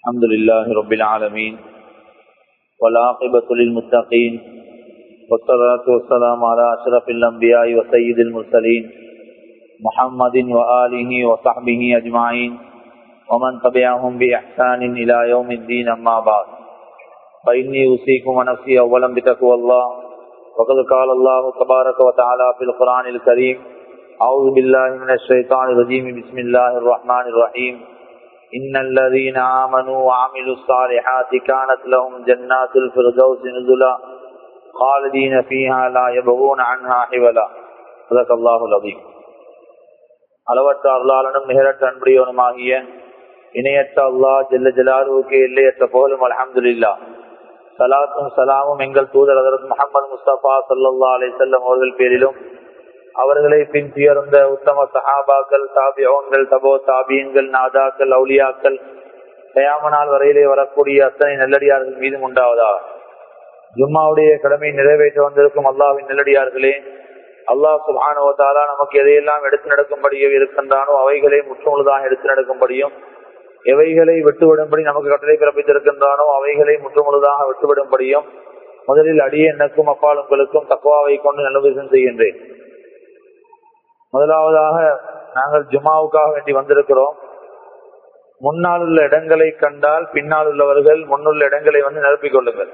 الحمد لله رب العالمين والعاقبة للمتقين والصلاة والسلام على أشرف الأنبياء وسيد المرسلين محمد وآله وصحبه أجمعين ومن تبعهم بإحسان إلى يوم الدين أما بعد فإني أوصيكم ونفسي أولا بتقوى الله وقد قال الله تبارك وتعالى في القرآن الكريم أعوذ بالله من الشيطان الرجيم بسم الله الرحمن الرحيم إن الذين آمنوا وعملوا الصالحات كانت لهم جنات الفردوس نزلا خالدين فيها لا يبغون عنها حولا صدق الله العظيم அளவற்ற அருளாளனும் நிகரற்ற அன்புடையவனுமாகிய இணையற்ற அல்லாஹ் ஜெல்ல ஜலாலுவுக்கு எல்லையற்ற போலும் அலமதுல்லா சலாத்தும் சலாமும் எங்கள் தூதர் அதரத் முகமது முஸ்தபா சல்லா அலி செல்லம் அவர்கள் பேரிலும் அவர்களை பின் துயர்ந்த உத்தம சஹாபாக்கள் தாபியோன்கள் தபோ தாபியங்கள் நாதாக்கள் அவுலியாக்கள் கயாமனால் வரையிலே வரக்கூடிய அத்தனை நல்லடியார்கள் மீதும் உண்டாவதா ஜும்மாவுடைய கடமை நிறைவேற்ற வந்திருக்கும் அல்லாவின் நல்லடியார்களே அல்லாஹ் சுபானுவத்தாலா நமக்கு எதையெல்லாம் எடுத்து நடக்கும்படியோ இருக்கின்றானோ அவைகளை முற்றுமுழுதாக எடுத்து நடக்கும்படியும் எவைகளை விட்டுவிடும்படி நமக்கு கட்டளை பிறப்பித்திருக்கின்றானோ அவைகளை முற்றுமுழுதாக விட்டுவிடும்படியும் முதலில் அடியே எனக்கும் அப்பால் உங்களுக்கும் தக்குவாவை கொண்டு நல்லுபதம் செய்கின்றேன் முதலாவதாக நாங்கள் ஜுமாவுக்காக வேண்டி வந்திருக்கிறோம் முன்னால் உள்ள இடங்களை கண்டால் பின்னால் உள்ளவர்கள் முன்னுள்ள இடங்களை வந்து நிரப்பிக் கொள்ளுங்கள்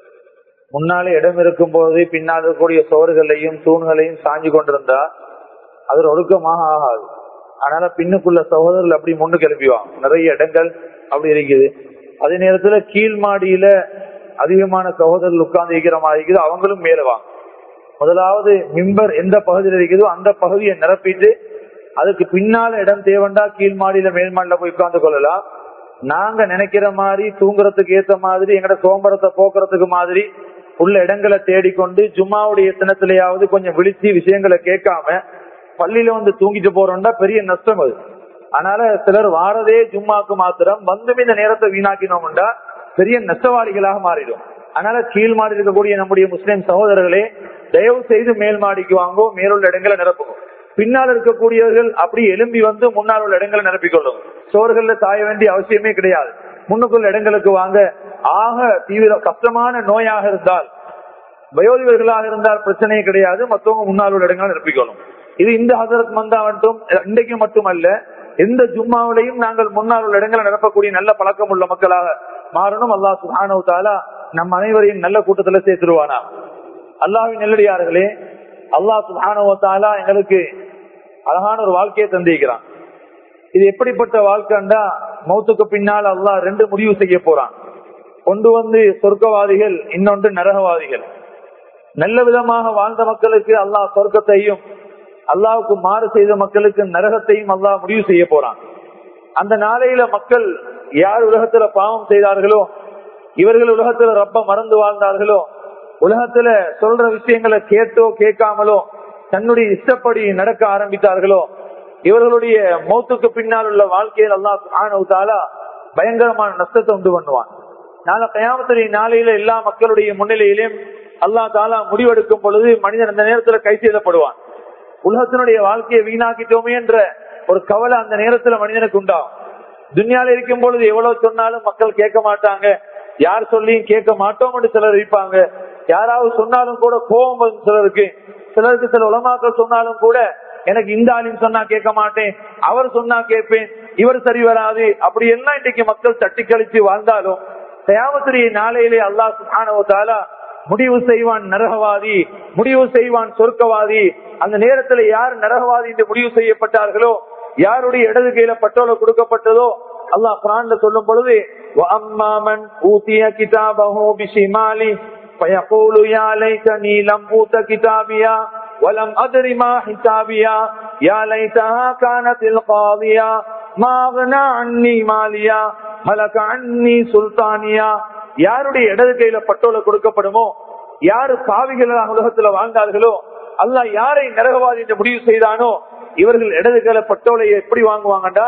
முன்னாலே இடம் இருக்கும் போது பின்னால் இருக்கக்கூடிய சோறுகளையும் தூண்களையும் சாஞ்சு கொண்டிருந்தா அது ஒழுக்கமாக ஆகாது அதனால பின்னுக்குள்ள சகோதரர்கள் அப்படி முன்னுக்கு எழுப்பிவாங்க நிறைய இடங்கள் அப்படி இருக்குது அதே நேரத்துல கீழ் மாடியில அதிகமான சகோதரர்கள் உட்கார்ந்து இருக்கிற மாதிரி இருக்குது அவங்களும் மேல வாங்க முதலாவது மிம்பர் எந்த பகுதியில் இருக்குதோ அந்த பகுதியை நிரப்பிட்டு அதுக்கு பின்னால இடம் தேவண்டா கீழ் மாடியில மேல் மாடியில போய் உட்கார்ந்து கொள்ளலாம் நாங்க நினைக்கிற மாதிரி தூங்குறதுக்கு ஏத்த மாதிரி எங்கட சோம்பரத்தை போக்குறதுக்கு மாதிரி உள்ள இடங்களை தேடிக்கொண்டு ஜும்மாவுடைய தினத்திலேயாவது கொஞ்சம் விழிச்சு விஷயங்களை கேட்காம பள்ளியில வந்து தூங்கிட்டு போறோம்டா பெரிய நஷ்டம் அது அதனால சிலர் வாரதே ஜும்மாக்கு மாத்திரம் வந்தும் இந்த நேரத்தை வீணாக்கினோம்டா பெரிய நஷ்டவாளிகளாக மாறிடும் அதனால கீழ் மாடி இருக்கக்கூடிய நம்முடைய முஸ்லிம் சகோதரர்களே தயவு செய்து மேல் மாடிக்கு வாங்கோ மேலுள்ள இடங்களை நிரப்பும் பின்னால் இருக்கக்கூடியவர்கள் அப்படி எலும்பி வந்து முன்னால் உள்ள இடங்களை நிரப்பிக்கொள்ளும் சோறுகள்ல தாய வேண்டிய அவசியமே கிடையாது முன்னுக்குள்ள இடங்களுக்கு வாங்க ஆக தீவிர கஷ்டமான நோயாக இருந்தால் வயோதிகர்களாக இருந்தால் பிரச்சனையே கிடையாது மற்றவங்க முன்னால் உள்ள இடங்களை நிரப்பிக்கொள்ளும் இது இந்த ஹசரத் மந்தா மட்டும் இன்றைக்கு மட்டுமல்ல எந்த ஜும்மாவிலையும் நாங்கள் முன்னால் உள்ள இடங்களை நிரப்பக்கூடிய நல்ல பழக்கம் உள்ள மக்களாக மாறணும் அல்லா சுஹானு தாலா நம் அனைவரையும் நல்ல கூட்டத்துல சேர்த்துருவானா அல்லாவின் நெல்லடியார்களே அல்லா சுஹானுவத்தாலா எங்களுக்கு அழகான ஒரு வாழ்க்கையை தந்திருக்கிறான் இது எப்படிப்பட்ட வாழ்க்கைண்டா மௌத்துக்கு பின்னால் அல்லாஹ் ரெண்டு முடிவு செய்ய போறான் கொண்டு வந்து சொர்க்கவாதிகள் இன்னொன்று நரகவாதிகள் நல்ல விதமாக வாழ்ந்த மக்களுக்கு அல்லாஹ் சொர்க்கத்தையும் அல்லாவுக்கு மாறு செய்த மக்களுக்கு நரகத்தையும் அல்லாஹ் முடிவு செய்ய போறான் அந்த நாளையில மக்கள் யார் உலகத்துல பாவம் செய்தார்களோ இவர்கள் உலகத்துல ரப்ப மறந்து வாழ்ந்தார்களோ உலகத்துல சொல்ற விஷயங்களை கேட்டோ கேட்காமலோ தன்னுடைய இஷ்டப்படி நடக்க ஆரம்பித்தார்களோ இவர்களுடைய மௌத்துக்கு பின்னால் உள்ள வாழ்க்கையில் அல்லா பயங்கரமான நஷ்டத்தை உண்டு பண்ணுவான் நாளை கயாமத்துடைய நாளையில எல்லா மக்களுடைய முன்னிலையிலும் அல்லா தாலா முடிவெடுக்கும் பொழுது மனிதன் அந்த நேரத்துல கை செய்தப்படுவான் உலகத்தினுடைய வாழ்க்கையை வீணாக்கிட்டோமே என்ற ஒரு கவலை அந்த நேரத்துல மனிதனுக்கு உண்டாகும் துன்யால இருக்கும் பொழுது எவ்வளவு சொன்னாலும் மக்கள் கேட்க மாட்டாங்க யார் சொல்லியும் கேட்க மாட்டோம் சிலர் இருப்பாங்க யாராவது சொன்னாலும் கூட கோபம் சிலருக்கு சிலருக்கு சில உலமாக்கள் சொன்னாலும் கூட எனக்கு இந்த ஆளின் சொன்னா கேட்க மாட்டேன் அவர் சொன்னா கேட்பேன் இவர் சரி வராது அப்படி எல்லாம் இன்றைக்கு மக்கள் தட்டி கழிச்சு வாழ்ந்தாலும் தயாமத்திரிய நாளையிலே அல்லாஹ் சுஹானவத்தாலா முடிவு செய்வான் நரகவாதி முடிவு செய்வான் சொர்க்கவாதி அந்த நேரத்துல யார் நரகவாதி என்று முடிவு செய்யப்பட்டார்களோ யாருடைய இடது கையில பட்டோல கொடுக்கப்பட்டதோ அல்லாஹ் குரான்ல சொல்லும் பொழுது அம்மாமன் ஊத்திய கிதாபஹோ பிஷிமாலி فيقول يا ليتني لم اوت كتابيا ولم ادر ما حسابيا يا ليتها كانت القاضية ما اغنى عني ماليا هلك عني سلطانيا யாருடைய இடது கையில பட்டோல கொடுக்கப்படுமோ யாரு பாவிகளாக உலகத்துல வாழ்ந்தார்களோ அல்ல யாரை நரகவாதி என்று முடிவு செய்தானோ இவர்கள் இடது கையில பட்டோலை எப்படி வாங்குவாங்கடா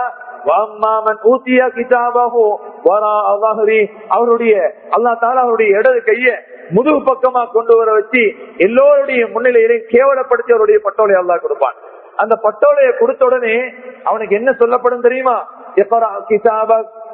ஊத்தியா கிதாபாகோ அவருடைய அல்லா தாலா அவருடைய இடது கைய முதுகு பக்கமா கொண்டு வர வச்சு எல்லோருடைய முன்னிலையிலையும் கேவலப்படுத்தி அவருடைய பட்டோலை அல்லா கொடுப்பான் அந்த பட்டோலையை கொடுத்த உடனே அவனுக்கு என்ன சொல்லப்படும் தெரியுமா கிதாபக்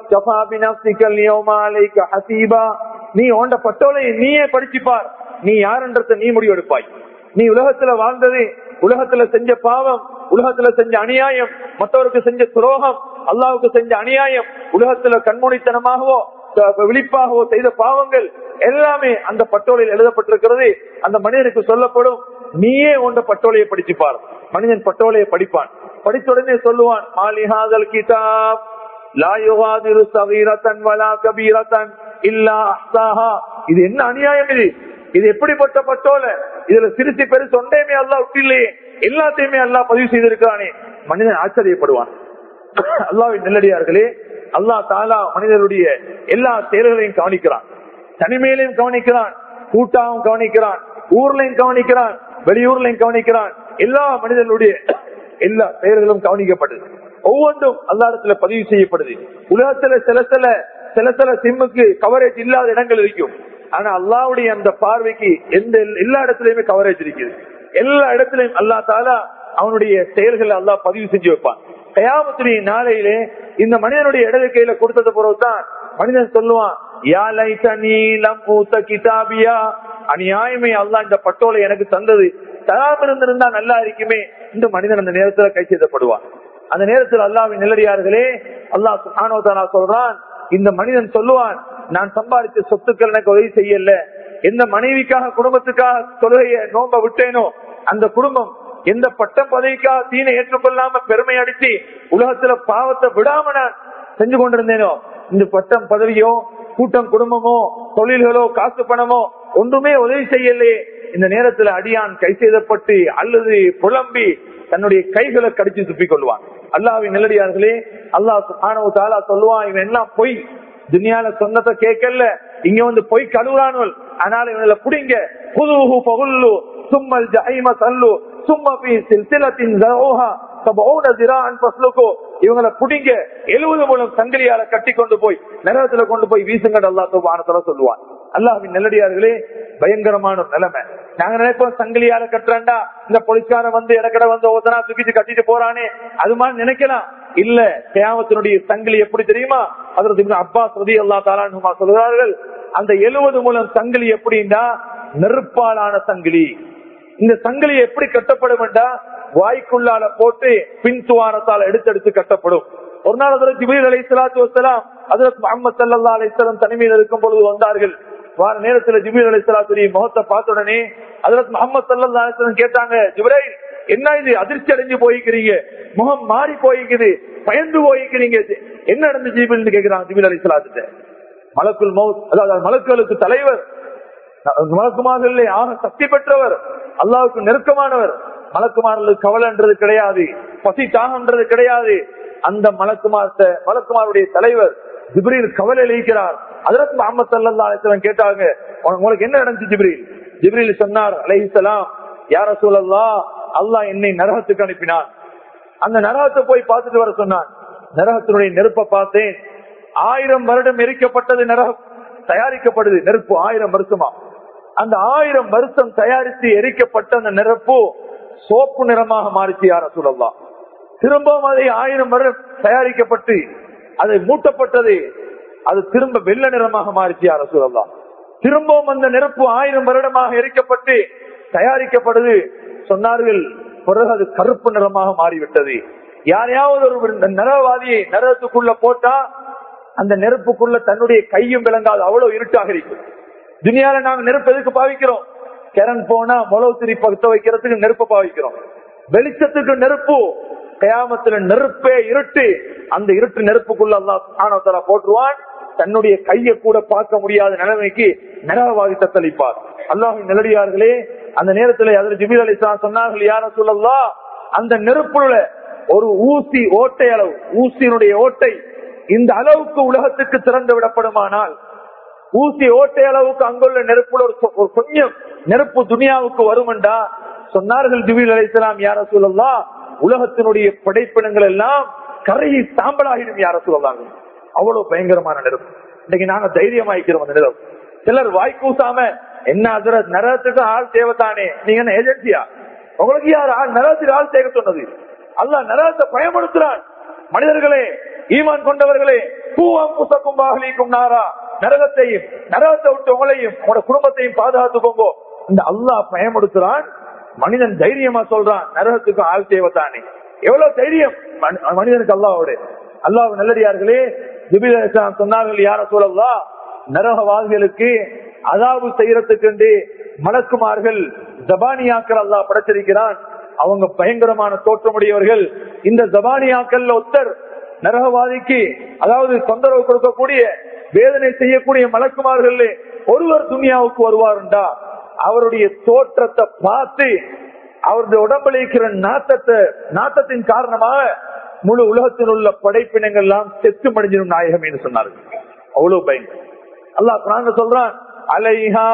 கஃபா பினஃப்ஸிக அல்-யௌம அலைக ஹஸீபா நீ உண்ட பட்டோலை நீயே படிச்சுப்பார் நீ யாருன்றத நீ முடிவெடுப்பாய் நீ உலகத்துல வாழ்ந்தது உலகத்துல செஞ்ச பாவம் உலகத்துல செஞ்ச அநியாயம் மற்றவருக்கு செஞ்ச துரோகம் அல்லாவுக்கு செஞ்ச அநியாயம் உலகத்துல கண்மூடித்தனமாகவோ த- விழிப்பாகவோ செய்த பாவங்கள் எல்லாமே அந்த பட்டோலையில் எழுதப்பட்டிருக்கிறது அந்த மனிதனுக்கு சொல்லப்படும் நீயே உண்ட பட்டோலையை படிச்சுப்பார் மனிதன் பட்டோலையை படிப்பான் படித்த உடனே சொல்லுவான் மாலிஹாதல் கிதாப் லா யுகாதிரு சகீரத்தன் வலா கபீரத்தன் இல்லா அஹ்சாஹா இது என்ன அநியாயம் இது இது எப்படிப்பட்ட பட்டோல இதுல சிறுசி பெருசு ஒன்றையுமே அல்லா விட்டில்லையே எல்லாத்தையுமே அல்லா பதிவு செய்திருக்கிறானே மனிதன் ஆச்சரியப்படுவான் அல்லாவின் நெல்லடியார்களே அல்லாஹ் தாலா மனிதனுடைய எல்லா செயல்களையும் கவனிக்கிறான் தனிமையிலையும் கவனிக்கிறான் கூட்டாவும் கவனிக்கிறான் ஊர்லையும் கவனிக்கிறான் வெளியூர்லையும் கவனிக்கிறான் எல்லா மனிதனுடைய எல்லா செயல்களும் கவனிக்கப்படுது ஒவ்வொன்றும் அல்லாடத்துல பதிவு செய்யப்படுது உலகத்துல சில சில சில சில சிம்முக்கு கவரேஜ் இல்லாத இடங்கள் இருக்கும் ஆனா அல்லாவுடைய அந்த பார்வைக்கு எந்த எல்லா இடத்துலயுமே கவரேஜ் இருக்குது எல்லா இடத்துலயும் அல்லா தாலா அவனுடைய செயல்களை அல்லாஹ் பதிவு செஞ்சு வைப்பான் கயாமத்துடைய நாளையிலே இந்த மனிதனுடைய இடது கையில கொடுத்தது பிறகுதான் மனிதன் சொல்லுவான் யா லைத்தனி லம் ஊத்த கிதாபியா அநியாயமே அல்லாஹ் இந்த பட்டோலை எனக்கு தந்தது தராம இருந்திருந்தா நல்லா இருக்குமே இந்த மனிதன் அந்த நேரத்துல கை செய்தப்படுவான் அந்த நேரத்தில் அல்லாவின் நிலடியார்களே அல்லாஹ் சுப்ஹானஹு வ தஆலா சொல்றான் இந்த மனிதன் சொல்லுவான் நான் சம்பாதிச்ச சொத்துக்கள் எனக்கு உதவி செய்யல எந்த மனைவிக்காக குடும்பத்துக்காக தொழுகைய நோம்ப விட்டேனோ அந்த குடும்பம் எந்த பட்டம் பதவிக்காக தீனை ஏற்றுக்கொள்ளாம பெருமை அடிச்சு உலகத்துல பாவத்தை விடாம நான் செஞ்சு கொண்டிருந்தேனோ இந்த பட்டம் பதவியோ கூட்டம் குடும்பமோ தொழில்களோ காசு பணமோ ஒன்றுமே உதவி செய்யலையே இந்த நேரத்துல அடியான் கை செய்தப்பட்டு அல்லது புலம்பி தன்னுடைய கைகளை கடிச்சு துப்பிக் கொள்வான் அல்லாவின் நிலடியார்களே அல்லாஹ் சுப்ஹானஹு தாலா சொல்லுவான் இவன் எல்லாம் பொய் துனியால சொன்னதை கேட்கல இங்க வந்து பொய் கழுவுறானுவல் அதனால இவங்கள புடிங்க புதுஹு பகுல்லு சும்மல் ஜஹீம தல்லு சும்ம பி சில்சிலத்தின் ஜரோஹா சபௌன திரான் பஸ்லுகோ இவங்களை புடிங்க எழுபது மூலம் சங்கிலியால கட்டி கொண்டு போய் நரகத்துல கொண்டு போய் வீசுங்கன்னு அல்லா சுபானத்துல சொல்லுவான் அல்லாஹின் நல்லடியார்களே பயங்கரமான ஒரு நிலைமை நாங்க நினைப்போம் சங்கிலியால கட்டுறாண்டா இந்த போலீஸ்காரன் வந்து இடக்கடை வந்து ஒருத்தனா தூக்கிட்டு கட்டிட்டு போறானே அது மாதிரி நினைக்கலாம் இல்ல கேமத்தினுடைய சங்கிலி எப்படி தெரியுமா அதற்கு இப்னு அப்பாஸ் ரதி அல்லா தாலானுமா சொல்கிறார்கள் அந்த எழுபது மூலம் சங்கிலி எப்படின்னா நெருப்பாலான சங்கிலி இந்த சங்கிலி எப்படி கட்டப்படும் என்றா வாய்க்குள்ளால போட்டு பின் துவாரத்தால் எடுத்தெடுத்து கட்டப்படும் ஒரு நாள் அதற்கு ஜிபீர் அலை சலாத்து வசலாம் அதற்கு முகமது சல்லா அலிஸ்லாம் தனிமையில் இருக்கும் பொழுது வந்தார்கள் வார நேரத்துல ஜிபீர் அலை சலாத்துடைய முகத்தை பார்த்த உடனே அதற்கு முகமது சல்லா அலிஸ்லாம் கேட்டாங்க ஜிப்ரை என்ன இது அதிர்ச்சி அடைஞ்சு போய்க்கிறீங்க முகம் மாறி போய்க்குது பயந்து போய்க்கிறீங்க என்ன நடந்து ஜிபில் கேட்கிறாங்க ஜிபில் அலி சலாத்து மலக்குள் மவுத் அதாவது மலக்குகளுக்கு தலைவர் மலக்குமார்களே ஆக சக்தி பெற்றவர் அல்லாவுக்கு நெருக்கமானவர் மலக்குமார்களுக்கு கவலைன்றது கிடையாது பசி தாகன்றது கிடையாது அந்த மலக்குமார்த்த மலக்குமாருடைய தலைவர் ஜிப்ரீல் கவலை அளிக்கிறார் அதற்கு முகமது சல்லா அலிஸ்லாம் கேட்டாங்க உங்களுக்கு என்ன நடந்துச்சு ஜிப்ரீல் ஜிப்ரீல் சொன்னார் அலைஹிசலாம் யார சூழல்லா அல்லாஹ் என்னை நரகத்துக்கு அனுப்பினான் அந்த நரகத்தை போய் பார்த்துட்டு வர சொன்னான் நரகத்தினுடைய நெருப்பை பார்த்தேன் ஆயிரம் வருடம் எரிக்கப்பட்டது நரகம் தயாரிக்கப்படுது நெருப்பு ஆயிரம் வருஷமா அந்த ஆயிரம் வருஷம் தயாரித்து எரிக்கப்பட்ட அந்த நெருப்பு சோப்பு நிறமாக மாறிச்சு யார சொல்லலாம் திரும்பவும் அதை ஆயிரம் வருடம் தயாரிக்கப்பட்டு அது மூட்டப்பட்டது அது திரும்ப வெள்ள நிறமாக மாறிச்சு யார சொல்லலாம் திரும்பவும் அந்த நெருப்பு ஆயிரம் வருடமாக எரிக்கப்பட்டு தயாரிக்கப்படுது சொன்னார்கள் பிறகு அது கருப்பு நிறமாக மாறிவிட்டது யாரையாவது ஒரு நரவாதியை நரகத்துக்குள்ள போட்டா அந்த நெருப்புக்குள்ள தன்னுடைய கையும் விளங்காது அவ்வளவு இருட்டாக இருக்கும் துனியால நாங்க நெருப்பு எதுக்கு பாவிக்கிறோம் கரண்ட் போனா முளவு திரி பத்த வைக்கிறதுக்கு நெருப்பு பாவிக்கிறோம் வெளிச்சத்துக்கு நெருப்பு கயாமத்துல நெருப்பே இருட்டு அந்த இருட்டு நெருப்புக்குள்ள எல்லாம் ஆனவத்தலா போட்டுருவான் தன்னுடைய கையை கூட பார்க்க முடியாத நிலைமைக்கு நரகவாதி தத்தளிப்பார் அல்லாஹின் நிலடியார்களே அந்த நேரத்துல அதில் ஜிபில் அலி சொன்னார்கள் யார சொல்லலாம் அந்த நெருப்புல ஒரு ஊசி ஓட்டை அளவு ஊசியினுடைய ஓட்டை இந்த அளவுக்கு உலகத்துக்கு திறந்து விடப்படுமானால் ஊசி ஓட்டை அளவுக்கு அங்குள்ள நெருப்புல ஒரு கொஞ்சம் நெருப்பு துனியாவுக்கு வருமெண்டா சொன்னார்கள் ஜிபில் அலிஸ்லாம் யார சொல்லலாம் உலகத்தினுடைய படைப்பினங்கள் எல்லாம் கரையை சாம்பலாகிடும் யார சொல்லலாங்க அவ்வளவு பயங்கரமான நெருப்பு இன்னைக்கு நாங்க தைரியமாய்க்கிறோம் அந்த நிலம் சிலர் வாய்க்கூசாம என்ன அதுல நரகத்துக்கு ஆள் தேவைத்தானே நீங்க என்ன ஏஜென்சியா உங்களுக்கு யார் ஆள் நரகத்துக்கு ஆள் தேவை சொன்னது அல்ல நரகத்தை பயன்படுத்துறான் மனிதர்களே ஈமான் கொண்டவர்களே பூவம் புசக்கும் பாகலிக்கும் நாரா நரகத்தையும் நரகத்தை விட்டு உங்களையும் உங்களோட குடும்பத்தையும் பாதுகாத்துக்கோங்க இந்த அல்லாஹ் பயமுடுத்துறான் மனிதன் தைரியமா சொல்றான் நரகத்துக்கு ஆள் தேவத்தானே எவ்வளவு தைரியம் மனி- மனிதனுக்கு அல்லாவோட அல்லாஹ் நல்லடியார்களே ஜிபில் அலிஸ்லாம் சொன்னார்கள் யார சொல்லலாம் நரகவாதிகளுக்கு அதாவது செய்யறதுக்கு மலக்குமார்கள் ஜபானியாக்கள் அல்லாஹ் படைச்சிருக்கிறான் அவங்க பயங்கரமான தோற்றமுடையவர்கள் இந்த ஜபானியாக்கள் ஒத்தர் நரகவாதிக்கு அதாவது தொந்தரவு கொடுக்கக்கூடிய வேதனை செய்யக்கூடிய மலக்குமார்கள் ஒருவர் துனியாவுக்கு வருவாருண்டா அவருடைய தோற்றத்தை பார்த்து அவருடைய உடம்புல இருக்கிற நாத்தத்தை நாத்தத்தின் காரணமாக முழு உலகத்தில் உள்ள படைப்பினங்கள் எல்லாம் செத்து மடிஞ்சிடும் நாயகம் என்று சொன்னார்கள் அவ்வளவு பயங்கரம் அல்லாஹ் குரான்ல சொல்றான் அலைஹா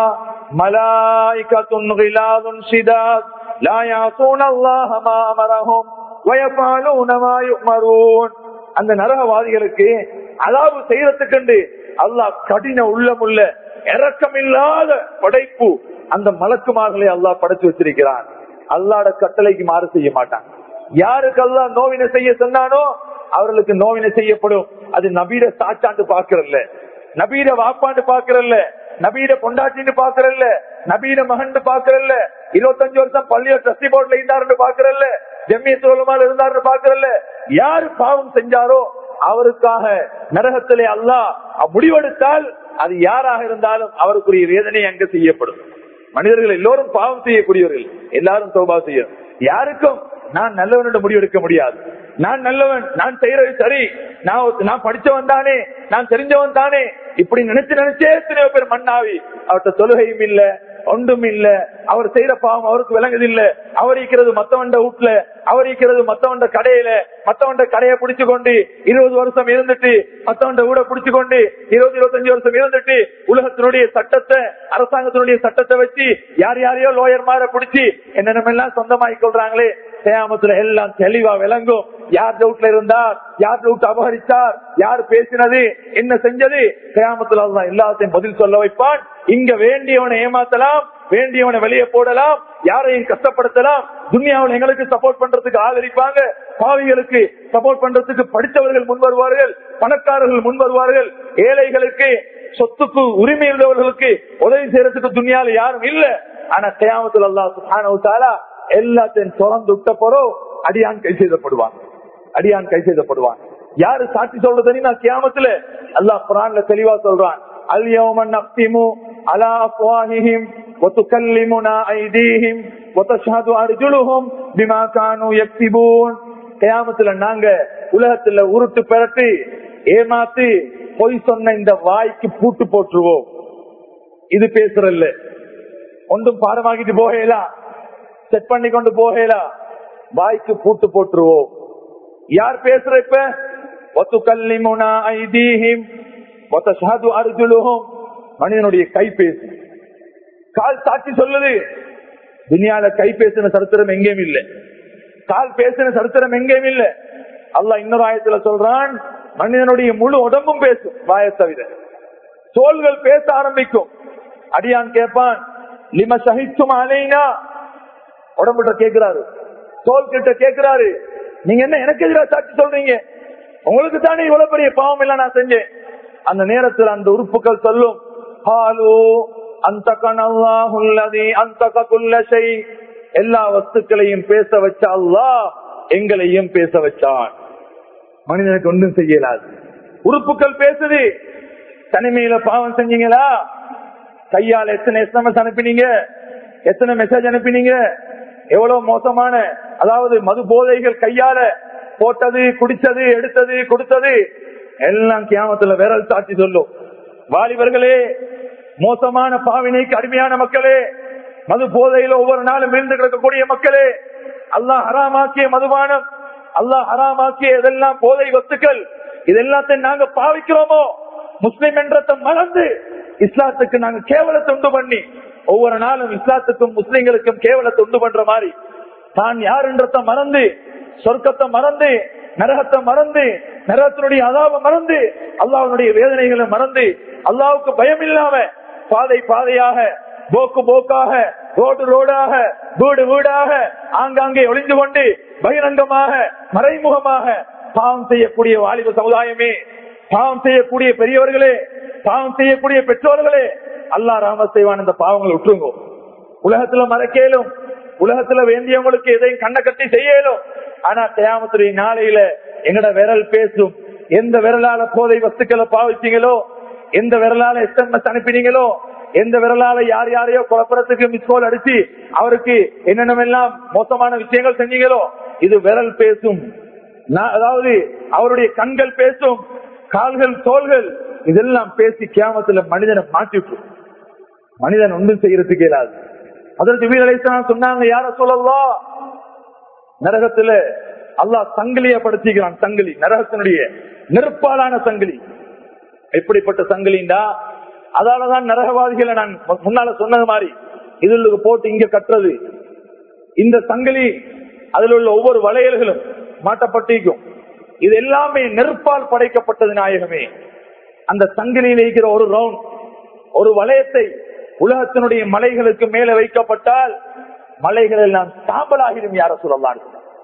மலாயிகத்துன் கிலாதுன் ஷிதாத் லா யாசூன அல்லாஹ மா அமரஹும் வயஃபஅலூன மா யுமரூன் அந்த நரகவாதிகளுக்கு அதாவது செய்யறதுக்கு அல்லாஹ் கடின உள்ளமுள்ள இரக்கமில்லாத படைப்பு அந்த மலக்குமார்களை அல்லாஹ் படைச்சு வச்சிருக்கிறான் அல்லாட கட்டளைக்கு மாறு செய்ய மாட்டான் யாருக்கு அல்லாஹ் நோவினை செய்ய சொன்னானோ அவர்களுக்கு நோவினை செய்யப்படும் அது நபீட சாச்சாண்டு பாக்குறல்ல நபீட வாப்பாண்டு பாக்குறல்ல நபீட பொண்டாட்டின்னு பாக்குறல்ல நபீட மகன் பாக்குறல்ல இருபத்தஞ்சு வருஷம் பள்ளியோ ட்ரஸ்டி போர்ட்ல இருந்தாருன்னு பாக்குறல்ல ஜெம்மியத்துலமால இருந்தாருன்னு பாக்குறல்ல யாரு பாவம் செஞ்சாரோ அவருக்காக நரகத்திலே அல்லாஹ் முடிவெடுத்தால் அது யாராக இருந்தாலும் அவருக்குரிய வேதனை அங்க செய்யப்படும் மனிதர்கள் எல்லோரும் பாவம் செய்யக்கூடியவர்கள் எல்லாரும் தோபா செய்யும் யாருக்கும் நான் நல்லவனோட முடிவெடுக்க முடியாது நான் நல்லவன் நான் செய்யறது சரி நான் ஒரு- நான் படிச்சவன் தானே நான் தெரிஞ்சவன் தானே இப்படி நினைச்சு நினைச்சே எத்தனையோ பேர் மண்ணாவி அவர்கிட்ட தொழுகையும் இல்ல ஒன்றும் இல்ல அவர் செய்யற பாவம் அவருக்கு விளங்குது இல்ல அவர் இருக்கிறது மத்தவண்ட வீட்டுல அவர் இருக்கிறது மத்தவண்ட கடையில மத்தவண்ட கடையை புடிச்சு கொண்டு இருபது வருஷம் இருந்துட்டு மத்தவண்ட ஊட புடிச்சு கொண்டு இருபது இருபத்தஞ்சு வருஷம் இருந்துட்டு உலகத்தினுடைய சட்டத்தை அரசாங்கத்தினுடைய சட்டத்தை வச்சு யார் யாரையோ லோயர் மாற புடிச்சு என்னென்னமெல்லாம் சொந்தமாக்கி கொள்றாங்களே சேமத்துல எல்லாம் தெளிவா விளங்கும் யார் டவுட்ல இருந்தார் யார் டவுட் அபகரித்தார் யார் பேசினது என்ன செஞ்சது சேமத்துல தான் எல்லாத்தையும் பதில் சொல்ல வைப்பான் இங்க வேண்டியவனை ஏமாத்தலாம் வேண்டியவனை வெளியே போடலாம் யாரையும் கஷ்டப்படுத்தலாம் துனியாவில் எங்களுக்கு சப்போர்ட் பண்றதுக்கு ஆதரிப்பாங்க பாவிகளுக்கு சப்போர்ட் பண்றதுக்கு படித்தவர்கள் முன் வருவார்கள் பணக்காரர்கள் முன் வருவார்கள் ஏழைகளுக்கு சொத்துக்கு உரிமை உள்ளவர்களுக்கு உதவி செய்யறதுக்கு துனியால யாரும் இல்ல ஆனா கயாமத்துல அல்லா சுஹானவுத்தாலா எல்லாத்தையும் திறந்து விட்ட போறோம் அடியான் கை செய்தப்படுவான் அடியான் கை செய்தப்படுவான் யாரு சாட்சி சொல்றது தெரியுமா கியாமத்துல அல்லாஹ் குரான்ல தெளிவா சொல்றான் اليوم نختم على أفواههم وتكلمنا أيديهم وتشهد أرجلهم بما كانوا يكسبون கியாமத்துல நாங்க உலகத்துல உருட்டு பெரட்டி ஏமாத்தி பொய் சொன்ன இந்த வாய்க்கு பூட்டு போட்டுருவோம் இது பேசுறல்ல ஒன்றும் பாடமாக்கிட்டு போகலாம் செட் பண்ணி கொண்டு போகலாம் வாய்க்கு பூட்டு போட்டுருவோம் யார் பேசுற இப்ப ஒத்து கல்லிமுனா ஐதீஹிம் ஒத்த ஷாது அர்ஜுலுகும் மனிதனுடைய கை பேசு கால் சாட்சி சொல்லுது துனியால கை பேசின சரித்திரம் எங்கேயும் இல்லை கால் பேசின சரித்திரம் எங்கேயும் இல்லை அல்லாஹ் இன்னொரு ஆயத்துல சொல்றான் மனிதனுடைய முழு உடம்பும் பேசும் வாயை தவிர தோள்கள் பேச ஆரம்பிக்கும் அடியான் கேட்பான் லிம சகிச்சும் அலைனா உடம்புட்ட கேட்கிறாரு தோல் கிட்ட கேட்கிறாரு நீங்க என்ன எனக்கு எதிராக சாட்சி சொல்றீங்க உங்களுக்கு தானே இவ்வளவு பெரிய பாவம் இல்ல நான் செஞ்சேன் அந்த நேரத்தில் அந்த உறுப்புகள் சொல்லும் ஹாலு அந்த கனவாஹுல்லதி அந்த ககுல்லசை எல்லா வஸ்துக்களையும் பேச வச்ச அல்லாஹ் எங்களையும் பேச வச்சான் மனிதனுக்கு ஒன்றும் செய்யலாது உறுப்புகள் பேசுது தனிமையில பாவம் செஞ்சீங்களா கையால் எத்தனை எஸ்எம்எஸ் அனுப்பினீங்க எத்தனை மெசேஜ் அனுப்பினீங்க எவ்வளவு மோசமான அதாவது மது போதைகள் கையால போட்டது குடிச்சது எடுத்தது கொடுத்தது எல்லாம் கியாமத்துல விரல் சாட்சி சொல்லும் வாலிபர்களே மோசமான பாவினைக்கு அடிமையான மக்களே மது போதையில ஒவ்வொரு நாளும் வீழ்ந்து கிடக்கக்கூடிய மக்களே அல்லாஹ் ஹராமாக்கிய மதுபானம் அல்லாஹ் ஹராமாக்கிய இதெல்லாம் போதை வஸ்துக்கள் இதெல்லாத்தையும் நாங்க பாவிக்கிறோமோ முஸ்லிம் என்றத்தை மறந்து இஸ்லாத்துக்கு நாங்க கேவலத்தை உண்டு பண்ணி ஒவ்வொரு நாளும் இஸ்லாத்துக்கும் முஸ்லிம்களுக்கும் கேவலத்தை உண்டு பண்ற மாதிரி தான் யார் என்றத்தை மறந்து சொர்க்கத்தை மறந்து நரகத்தை மறந்து நரகத்தினுடைய அதாவை மறந்து அல்லாஹனுடைய வேதனைகளை மறந்து அல்லாவுக்கு பயம் இல்லாம பாதை பாதையாக போக்கு போக்காக ரோடு ரோடாக வீடு வீடாக ஆங்காங்கே ஒளிந்து கொண்டு பகிரங்கமாக மறைமுகமாக பாவம் செய்யக்கூடிய வாலிப சமுதாயமே பாவம் செய்யக்கூடிய பெரியவர்களே பாவம் செய்யக்கூடிய பெற்றோர்களே அல்லா ராம செய்வான் இந்த பாவங்களை விட்டுருங்கோ உலகத்துல மறக்கேலும் உலகத்துல வேண்டியவங்களுக்கு எதையும் கண்ணை கட்டி செய்யலும் ஆனா தேமத்துடைய நாளையில எங்கட விரல் பேசும் எந்த விரலால போதை வஸ்துக்களை பாவிச்சீங்களோ எந்த விரலால எஸ்எம்எஸ் அனுப்பினீங்களோ எந்த விரலால யார் யாரையோ குழப்பறதுக்கு மிஸ்கோல் அடிச்சு அவருக்கு என்னென்னமெல்லாம் மோசமான விஷயங்கள் செஞ்சீங்களோ இது விரல் பேசும் நான் அதாவது அவருடைய கண்கள் பேசும் கால்கள் தோள்கள் இதெல்லாம் பேசி கியாமத்துல மனிதனை மாற்றி விட்டுரும் மனிதன் ஒன்றும் செய்யறதுக்கு இயலாது அதற்கு வீரலைத்தான் சொன்னாங்க யார சொல்லலாம் நரகத்துல அல்லாஹ் சங்கிலிய படுத்திக்கிறான் சங்கிலி நரகத்தினுடைய நெருப்பாலான சங்கிலி எப்படிப்பட்ட சங்கிலிண்டா அதாலதான் நரகவாதிகளை நான் முன்னால சொன்னது மாதிரி இதுல போட்டு இங்க கட்டுறது இந்த சங்கிலி அதில் உள்ள ஒவ்வொரு வளையல்களும் மாட்டப்பட்டிருக்கும் இது எல்லாமே நெருப்பால் படைக்கப்பட்டது நாயகமே அந்த சங்கிலியில் இருக்கிற ஒரு ரவுண்ட் ஒரு வளையத்தை உலகத்தினுடைய மலைகளுக்கு மேல வைக்கப்பட்டால் மலைகள் எல்லாம் சாம்பலாகிடும் யார சொல்லலாம்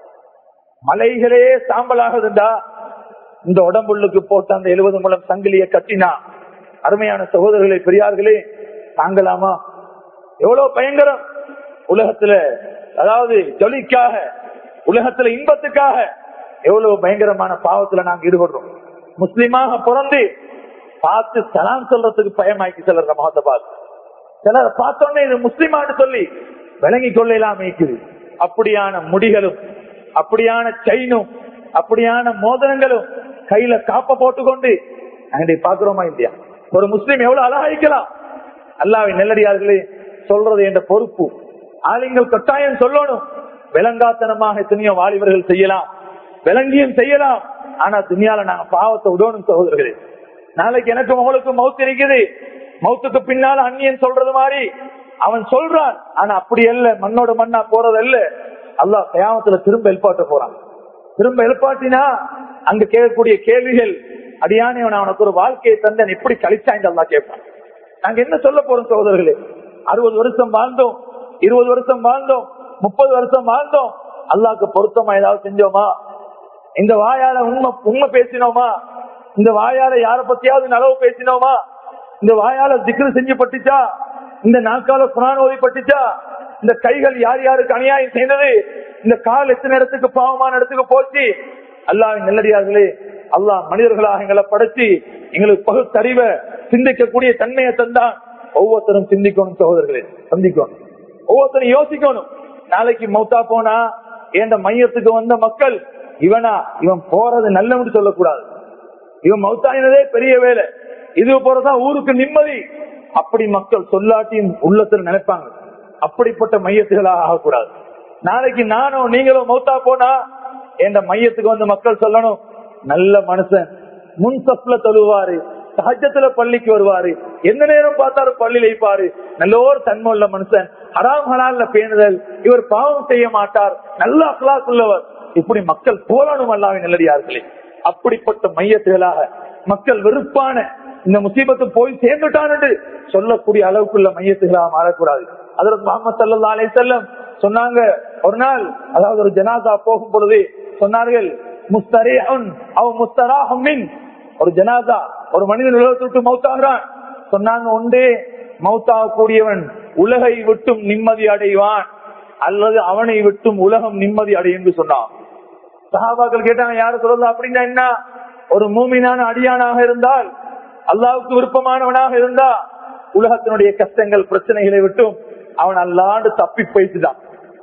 மலைகளே சாம்பலாகுதுண்டா இந்த உடம்புள்ளுக்கு போட்ட அந்த எழுபது மூலம் சங்கிலியை கட்டினா அருமையான சகோதரர்களே பெரியார்களே தாங்கலாமா எவ்வளவு பயங்கரம் உலகத்துல அதாவது ஜொலிக்காக உலகத்துல இன்பத்துக்காக எவ்வளவு பயங்கரமான பாவத்துல நாங்க ஈடுபடுறோம் முஸ்லிமாக பிறந்து பார்த்து சலாம் சொல்றதுக்கு பயமாக்கி சிலர் முகத்தை பார்த்து சிலர் பார்த்தோன்னே இது முஸ்லிமான்னு சொல்லி விளங்கி கொள்ளலாம் அமைக்குது அப்படியான முடிகளும் அப்படியான செயினும் அப்படியான மோதனங்களும் கையில காப்ப போட்டுக்கொண்டு அங்கே பாக்குறோமா இல்லையா ஒரு முஸ்லீம் எவ்வளவு அழகாய்க்கலாம் அல்லாவின் நெல்லடியார்களே சொல்றது என்ற பொறுப்பு ஆளுங்கள் கட்டாயம் சொல்லணும் விளங்காத்தனமாக எத்தனையோ வாலிபர்கள் செய்யலாம் விளங்கியும் செய்யலாம் ஆனா துணியால நாங்க பாவத்தை விடணும் சகோதரர்களே நாளைக்கு எனக்கு உங்களுக்கு மவுத்து இருக்குது மவுத்துக்கு பின்னால அந்நியன் சொல்றது மாதிரி அவன் சொல்றான் ஆனா அப்படி அல்ல மண்ணோட மண்ணா போறது அல்ல அல்லா கயாமத்துல திரும்ப எழுப்பாட்ட போறான் திரும்ப எழுப்பாட்டினா அங்க கேட்கக்கூடிய கேள்விகள் அடியானே அவனுக்கு ஒரு வாழ்க்கையை தந்தன் எப்படி கழிச்சாய்ந்து அல்லா கேட்பான் நாங்க என்ன சொல்ல போறோம் சகோதரர்களே அறுபது வருஷம் வாழ்ந்தோம் இருபது வருஷம் வாழ்ந்தோம் முப்பது வருஷம் வாழ்ந்தோம் அல்லாக்கு பொருத்தமா ஏதாவது செஞ்சோமா இந்த வாயால உண்மை உண்மை பேசினோமா இந்த வாயால யார பத்தியாவது நலவு பேசினோமா இந்த வாயால திக்ரு செஞ்சு பட்டுச்சா இந்த நாக்கால குரான் ஓதி பட்டுச்சா இந்த கைகள் யார் யாருக்கு அநியாயம் செய்தது இந்த கால் எத்தனை இடத்துக்கு பாவமான இடத்துக்கு போச்சு அல்லாவின் நல்லடியார்களே அல்லாஹ் மனிதர்களாக எங்களை படைச்சு எங்களுக்கு பகுத்தறிவ சிந்திக்கக்கூடிய தன்மையை தந்தான் ஒவ்வொருத்தரும் சிந்திக்கணும் சகோதரர்களே சந்திக்கணும் ஒவ்வொருத்தரும் யோசிக்கணும் நாளைக்கு மௌத்தா போனா என்ற மையத்துக்கு வந்த மக்கள் இவனா இவன் போறது நல்லவன்னு சொல்லக்கூடாது இவன் மௌத்தாயினதே பெரிய வேலை இது போறதான் ஊருக்கு நிம்மதி அப்படி மக்கள் சொல்லாட்டியும் உள்ளத்தில் நினைப்பாங்க அப்படிப்பட்ட மையத்துகளாக ஆகக்கூடாது நாளைக்கு நானும் நீங்களும் மௌத்தா போனா என்ற மையத்துக்கு வந்து மக்கள் சொல்லணும் நல்ல மனுஷன் முன் சப்ல தொழுவாரு சஹஜத்துல பள்ளிக்கு வருவாரு எந்த நேரம் பார்த்தாலும் பள்ளியில் வைப்பாரு நல்ல ஒரு தன்மை உள்ள மனுஷன் ஹராம் ஹலால்ல பேணுதல் இவர் பாவம் செய்ய மாட்டார் நல்ல அக்லாஸ் உள்ளவர் இப்படி மக்கள் போராடும் அல்லாவின் நல்லடியார்களே அப்படிப்பட்ட மையத்துகளாக மக்கள் வெறுப்பான இந்த முசீபத்து போய் சேர்ந்துட்டான்னு சொல்லக்கூடிய அளவுக்குள்ள மையத்துகளாக மாறக்கூடாது அதற்கு முகமது சல்லா அலை செல்லம் சொன்னாங்க ஒரு நாள் அதாவது ஒரு ஜனாதா போகும் பொழுது சொன்னார்கள் முஸ்தரேஹன் அவ முஸ்தராஹின் ஒரு ஜனாதா ஒரு மனிதன் உலகத்தை விட்டு மௌத்தாகிறான் சொன்னாங்க உண்டே மௌத்தாகக்கூடியவன் உலகை விட்டும் நிம்மதி அடைவான் அல்லது அவனை விட்டும் உலகம் நிம்மதி அடையும் என்று சொன்னான் சஹாபாக்கள் கேட்டாங்க யாரு சொல்லலாம் அப்படின்னா என்ன ஒரு மூமினான அடியானாக இருந்தால் அல்லாவுக்கு விருப்பமானவனாக இருந்தா உலகத்தினுடைய கஷ்டங்கள் பிரச்சனைகளை விட்டும் அவன் அல்லாண்டு தப்பி போயிட்டுதான்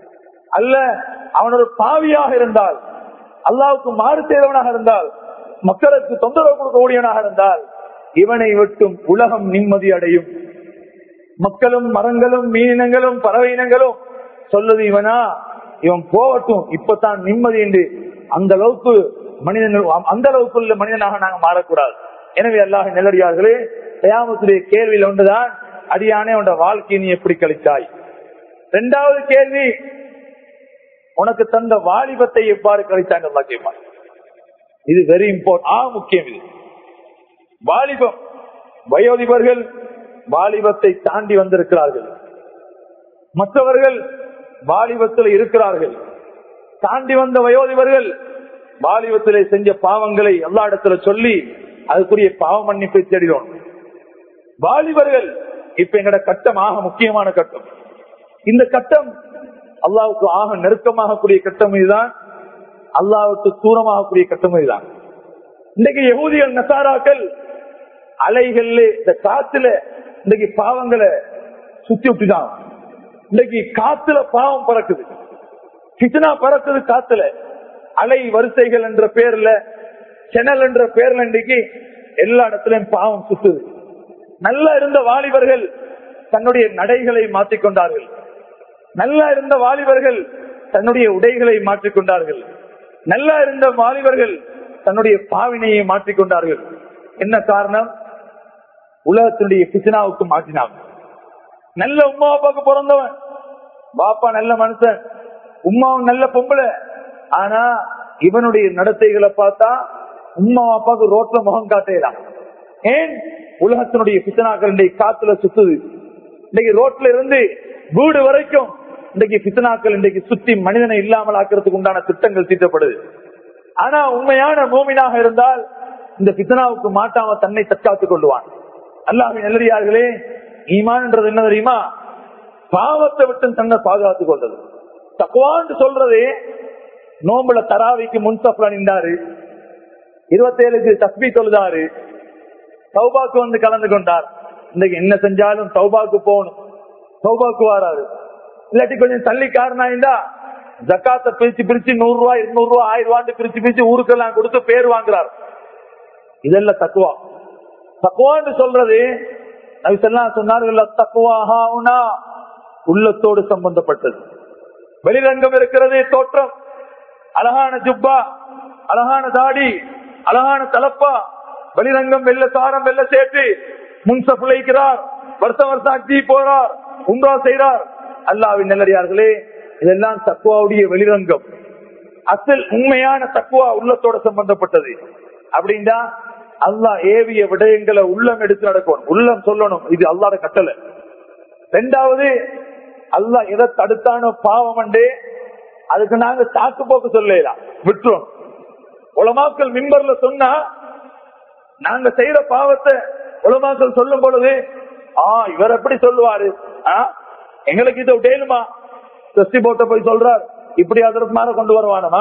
அல்ல அவன் ஒரு பாவியாக இருந்தால் அல்லாவுக்கு மாறு செய்தவனாக இருந்தால் மக்களுக்கு தொந்தரவு கொடுக்கக்கூடியவனாக இருந்தால் இவனை விட்டும் உலகம் நிம்மதி அடையும் மக்களும் மரங்களும் மீனினங்களும் பறவை இனங்களும் சொல்லுது இவனா இவன் போகட்டும் இப்பதான் நிம்மதி என்று அந்த அளவுக்கு மனிதன் அந்த அளவுக்குள்ள மனிதனாக நாங்க மாறக்கூடாது எனவே அல்லாஹ் நெல்லடியார்களே தயாமத்துடைய கேள்வியில் ஒன்றுதான் அடியானே உன் வாழ்க்கையை நீ எப்படி கழித்தாய் இரண்டாவது கேள்வி உனக்கு தந்த வாலிபத்தை எவ்வாறு கழித்தாங்க அல்லா கேட்பான் இது வெரி இம்பார்ட் ஆ முக்கியம் இது வாலிபம் வயோதிபர்கள் வாலிபத்தை தாண்டி வந்திருக்கிறார்கள் மற்றவர்கள் வாலிபத்தில் இருக்கிறார்கள் தாண்டி வந்த வயோதிபர்கள் வாலிபத்திலே செஞ்ச பாவங்களை எல்லா இடத்துல சொல்லி அதுக்குரிய பாவ மன்னிப்பை தேடினோம் வாலிபர்கள் இப்ப எங்கட கட்டம் ஆக முக்கியமான கட்டம் இந்த கட்டம் அல்லாவுக்கு ஆக நெருக்கமாகக்கூடிய கட்டம் இதுதான் அல்லாவுக்கு தூரமாகக்கூடிய கட்டம் இதுதான் இன்றைக்கு யகூதிகள் நசாராக்கள் அலைகள்ல இந்த காத்துல இன்னைக்கு பாவங்களை சுத்தி விட்டுட்டான் இன்னைக்கு காத்துல பாவம் பறக்குது கிச்சனா பறக்குது காத்துல அலை வரிசைகள் என்ற பேர்ல செனல் என்ற பேர்ல இன்னைக்கு எல்லா இடத்துலயும் பாவம் சுத்துது நல்லா இருந்த வாலிபர்கள் தன்னுடைய நடைகளை மாற்றிக்கொண்டார்கள் நல்லா இருந்த வாலிபர்கள் தன்னுடைய உடைகளை மாற்றிக்கொண்டார்கள் நல்லா இருந்த வாலிபர்கள் தன்னுடைய பாவினையை மாற்றிக்கொண்டார்கள் என்ன காரணம் உலகத்தினுடைய பிசினாவுக்கு மாற்றினாங்க நல்ல உமா அப்பாவுக்கு பிறந்தவன் பாப்பா நல்ல மனுஷன் உமாவும் நல்ல பொம்பளை ஆனா இவனுடைய நடத்தைகளை பார்த்தா உமா அப்பாவுக்கு ரோட்ல முகம் காட்டலாம் ஏன் உலகத்தினுடைய பித்தனாக்கள் இன்றைக்கு காத்துல சுத்துது இன்னைக்கு ரோட்ல இருந்து வீடு வரைக்கும் இன்றைக்கு பித்தனாக்கள் இன்றைக்கு சுத்தி மனிதனை இல்லாமல் ஆக்கிறதுக்கு உண்டான திட்டங்கள் தீட்டப்படுது ஆனா உண்மையான மூமினாக இருந்தால் இந்த பித்தனாவுக்கு மாட்டாம தன்னை தற்காத்துக் கொள்ளுவான் அல்லாஹின் நல்லடியார்களே ஈமான்ன்றது என்ன தெரியுமா பாவத்தை விட்டு தன்னை பாதுகாத்துக் கொண்டது தக்குவான்னு சொல்றது நோம்புல தராவிக்கு முன்சப்ல நின்றாரு இருபத்தேழுக்கு தஸ்பி தொழுதாரு சௌபாக்கு வந்து கலந்து கொண்டார் இன்னைக்கு என்ன செஞ்சாலும் சௌபாக்கு போகணும் சௌபாக்கு வராரு இல்லாட்டி கொஞ்சம் தள்ளி காரணா ஜக்காத்த பிரிச்சு பிரிச்சு நூறு ரூபாய் இருநூறு ரூபாய் ஆயிரம் ரூபாய் பிரிச்சு பிரிச்சு ஊருக்கெல்லாம் கொடுத்து பேர் வாங்குறார் இதெல்லாம் தக்குவா தக்குவான்னு சொல்றது நபிசல்லாம் சொன்னார்கள் தக்குவாஹாவுனா உள்ளத்தோடு சம்பந்தப்பட்டது வெளிரங்கம் இருக்கிறது தோற்றம் அழகான ஜுப்பா அழகான தாடி அழகான தலப்பா வெளிரங்கம் வெள்ள சாரம் வெள்ள சேட்டு முன்சப் உழைக்கிறார் வருஷம் வருஷம் அக்தி போறார் உண்டா செய்றார் அல்லாவின் நல்லடியார்களே இதெல்லாம் தக்குவாவுடைய வெளிரங்கம் அசல் உண்மையான தக்குவா உள்ளத்தோட சம்பந்தப்பட்டது அப்படின்னா அல்லாஹ் ஏவிய விடயங்களை உள்ளம் எடுத்து நடக்கணும் உள்ளம் சொல்லணும் இது அல்லாத கட்டளை ரெண்டாவது அல்லாஹ் எதை தடுத்தானோ பாவம் அண்டே அதுக்கு நாங்க சாக்கு போக்கு சொல்லலாம் விட்டுரும் உலமாக்கள் மின்பர்ல சொன்னா நாங்க செய்யற பாவத்தை உலமாக்கள் சொல்லும் பொழுது ஆ இவர் எப்படி சொல்லுவாரு ஆ எங்களுக்கு இதை டேலுமா செஸ்டி போட்ட போய் சொல்றார் இப்படி அதிரத்மார கொண்டு வருவானமா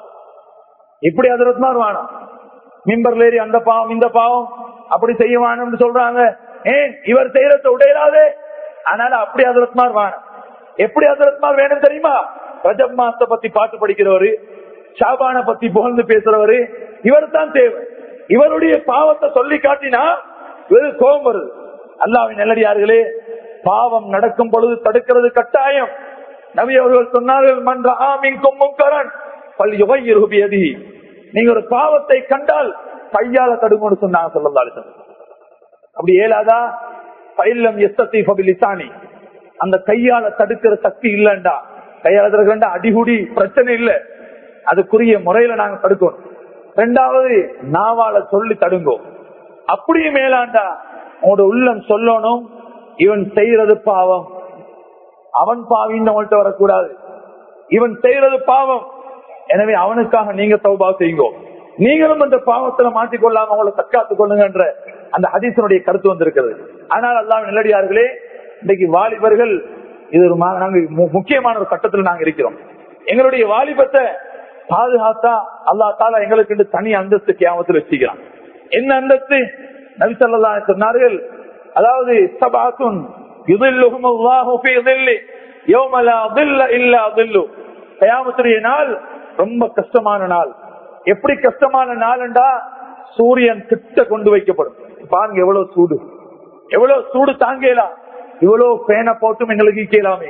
இப்படி அதிரத்மார் வானம் மிம்பர்ல ஏறி அந்த பாவம் இந்த பாவம் அப்படி செய்யவானு சொல்றாங்க ஏன் இவர் செய்யறத உடையலாதே அதனால அப்படி அதிரத்மார் வானம் எப்படி அதிரத்மார் வேணும் தெரியுமா ரஜப் மாசத்தை பத்தி பாட்டு படிக்கிறவரு ஷாபான பத்தி புகழ்ந்து பேசுறவரு இவர் தான் தேவை இவருடைய பாவத்தை சொல்லி காட்டினா இவரு கோபம் வருது அல்லாவின் நல்லடியார்களே பாவம் நடக்கும் பொழுது தடுக்கிறது கட்டாயம் நபி அவர்கள் சொன்னார்கள் மன்ற ஆமின் கொம்முக்கரன் பள்ளி யுகையிருபியதி நீங்க ஒரு பாவத்தை கண்டால் கையால தடுங்கன்னு சொன்னாங்க சொல்லலாம் அப்படி ஏலாதா பயிலம் எஸ்தத்தி பபிலிசானி அந்த கையால தடுக்கிற சக்தி இல்லண்டா கையால தடுக்கிறா அடிகுடி பிரச்சனை இல்ல அதுக்குரிய முறையில நாங்க தடுக்கணும் ரெண்டாவது நாவால சொல்லி தடுங்கோ அப்படியே மேலாண்டா உங்களோட உள்ளம் சொல்லணும் இவன் செய்யறது பாவம் அவன் பாவின்னு அவன்கிட்ட வரக்கூடாது இவன் செய்யறது பாவம் எனவே அவனுக்காக நீங்க தௌபா செய்யுங்கோ நீங்களும் அந்த பாவத்துல மாட்டிக்கொள்ளாம அவங்களை தற்காத்துக் கொள்ளுங்கன்ற அந்த ஹதீசனுடைய கருத்து வந்திருக்கிறது ஆனால் அல்லாஹ் நிலடியார்களே இன்னைக்கு வாலிபர்கள் இது ஒரு மா- நாங்க மு- முக்கியமான ஒரு கட்டத்தில் நாங்க இருக்கிறோம் எங்களுடைய வாலிபத்தை பாதுகாத்தா அல்லா தாலா எங்களுக்கு தனி அந்தஸ்து கியாமத்தில் வச்சுக்கிறான் என்ன அந்தஸ்து நபிசல்லா சொன்னார்கள் அதாவது சபாத்துன் யுதில்லுஹும் அல்லாஹு ஃபீ ظில்லி யௌம லா ظில்ல இல்லா ظில்லு கயாமத்துடைய நாள் ரொம்ப கஷ்டமான நாள் எப்படி கஷ்டமான நாள்ண்டா சூரியன் கிட்ட கொண்டு வைக்கப்படும் பாருங்க எவ்வளவு சூடு எவ்வளவு சூடு தாங்கலாம் இவ்வளவு பேனை போட்டும் எங்களுக்கு கேளாமே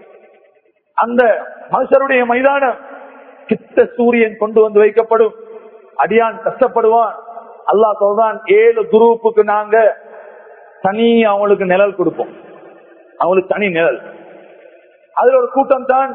அந்த மனுஷருடைய மைதானம் கிட்ட சூரியன் கொண்டு வந்து வைக்கப்படும் அடியான் கஷ்டப்படுவான் அல்லாஹ் சொல்றான் ஏழு குரூப்புக்கு நாங்க தனி அவங்களுக்கு நிழல் கொடுப்போம் அவங்களுக்கு தனி நிழல் அதுல ஒரு கூட்டம் தான்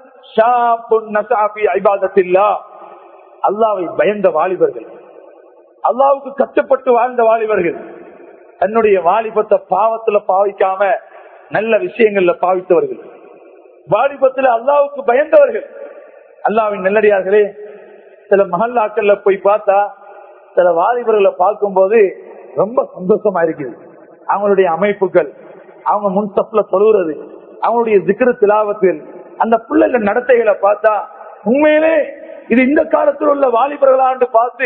அல்லாவை பயந்த வாலிபர்கள் அல்லாவுக்கு கஷ்டப்பட்டு வாழ்ந்த வாலிபர்கள் தன்னுடைய வாலிபத்தை பாவத்துல பாவிக்காம நல்ல விஷயங்கள்ல பாவித்தவர்கள் வாலிபத்துல அல்லாவுக்கு பயந்தவர்கள் அல்லாவின் நல்லடியார்களே சில மகல்லாக்கள்ல போய் பார்த்தா சில வாலிபர்களை பார்க்கும்போது ரொம்ப சந்தோஷமா இருக்குது அவங்களுடைய அமைப்புகள் அவங்க முன்சப்ல தொழுகிறது அவங்களுடைய திக்ரு திலாவத்தில் அந்த பிள்ளைகள் நடத்தைகளை பார்த்தா உண்மையிலே இது இந்த காலத்தில் உள்ள வாலிபர்களாண்டு பார்த்து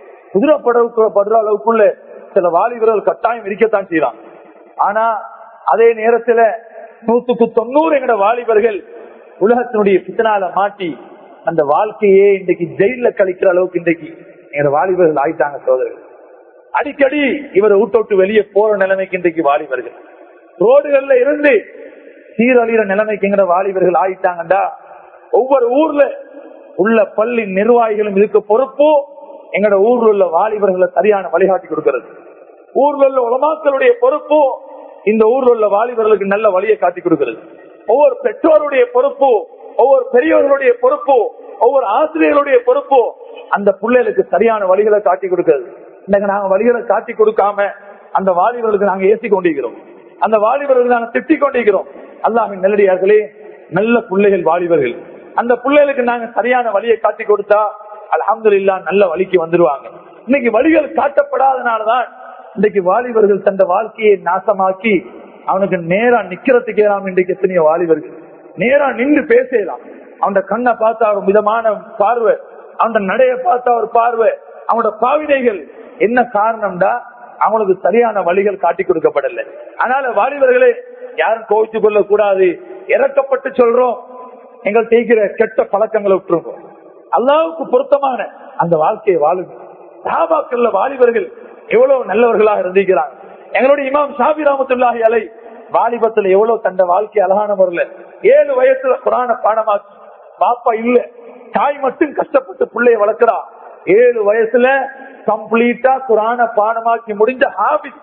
குதிரைப்படுற அளவுக்குள்ள சில வாலிபர்கள் கட்டாயம் இருக்கத்தான் செய்யலாம் ஆனா அதே நேரத்துல நூத்துக்கு தொண்ணூறு எங்கட வாலிபர்கள் உலகத்தினுடைய பித்தனால மாட்டி அந்த வாழ்க்கையே இன்றைக்கு ஜெயில கழிக்கிற அளவுக்கு இன்றைக்கு எங்க வாலிபர்கள் ஆயிட்டாங்க சோதரர்கள் அடிக்கடி இவரை விட்டு விட்டு வெளியே போற நிலைமைக்கு இன்றைக்கு வாலிபர்கள் ரோடுகள்ல இருந்து சீரழிகிற நிலைமைக்கு எங்கட வாலிபர்கள் ஆயிட்டாங்கடா ஒவ்வொரு ஊர்ல உள்ள பள்ளி நிர்வாகிகளும் இதுக்கு பொறுப்பு எங்கட ஊர்ல உள்ள வாலிபர்களை சரியான வழிகாட்டி கொடுக்கிறது ஊர்ல உள்ள உலமாக்களுடைய பொறுப்பு இந்த ஊர்ல உள்ள வாலிபர்களுக்கு நல்ல வழியை காட்டி கொடுக்கிறது ஒவ்வொரு பெற்றோருடைய பொறுப்பு ஒவ்வொரு பெரியவர்களுடைய பொறுப்பு ஒவ்வொரு ஆசிரியர்களுடைய பொறுப்பு அந்த பிள்ளைகளுக்கு சரியான வழிகளை காட்டி கொடுக்கிறது இன்னைக்கு நாங்க வழிகளை காட்டி கொடுக்காம அந்த வாலிபர்களுக்கு நாங்க ஏசி கொண்டிருக்கிறோம் அந்த வாலிபர்களுக்கு நாங்க திட்டிக் கொண்டிருக்கிறோம் அல்லாஹின் நல்லடியார்களே நல்ல பிள்ளைகள் வாலிபர்கள் அந்த பிள்ளைகளுக்கு நாங்க சரியான வழியை காட்டி கொடுத்தா அலமது இல்லா நல்ல வழிக்கு வந்துருவாங்க இன்னைக்கு வழிகள் காட்டப்படாதனாலதான் இன்றைக்கு வாலிபர்கள் தந்த வாழ்க்கையை நாசமாக்கி அவனுக்கு நேரா நிக்கிறதுக்கு ஏறாம இன்றைக்கு எத்தனையோ வாலிபர்கள் நேரா நின்று பேசலாம் அவன் கண்ணை பார்த்தா ஒரு விதமான பார்வை அவன் நடைய பார்த்தா ஒரு பார்வை அவனோட பாவினைகள் என்ன காரணம்டா அவங்களுக்கு சரியான வழிகள் காட்டி கொடுக்கப்படல அதனால வாலிபர்களே யாரும் கோவிச்சு கொள்ள கூடாது இறக்கப்பட்டு சொல்றோம் எங்கள் தேய்க்கிற கெட்ட பழக்கங்களை விட்டுருவோம் அல்லாவுக்கு பொருத்தமான அந்த வாழ்க்கையை வாழுங்க சாபாக்கள்ல வாலிபர்கள் எவ்வளவு நல்லவர்களாக இருந்திருக்கிறாங்க எங்களுடைய இமாம் ஷாபி ராமத்துல்லாஹி அலை வாலிபத்துல எவ்வளவு தந்த வாழ்க்கை அழகான முறையில ஏழு வயசுல புராண பாடமாக்கி பாப்பா இல்ல தாய் மட்டும் கஷ்டப்பட்டு பிள்ளைய வளர்க்கிறா ஏழு வயசுல கம்ப்ளீட்டா குரான பாடமாக்கி முடிஞ்ச ஹாபிஸ்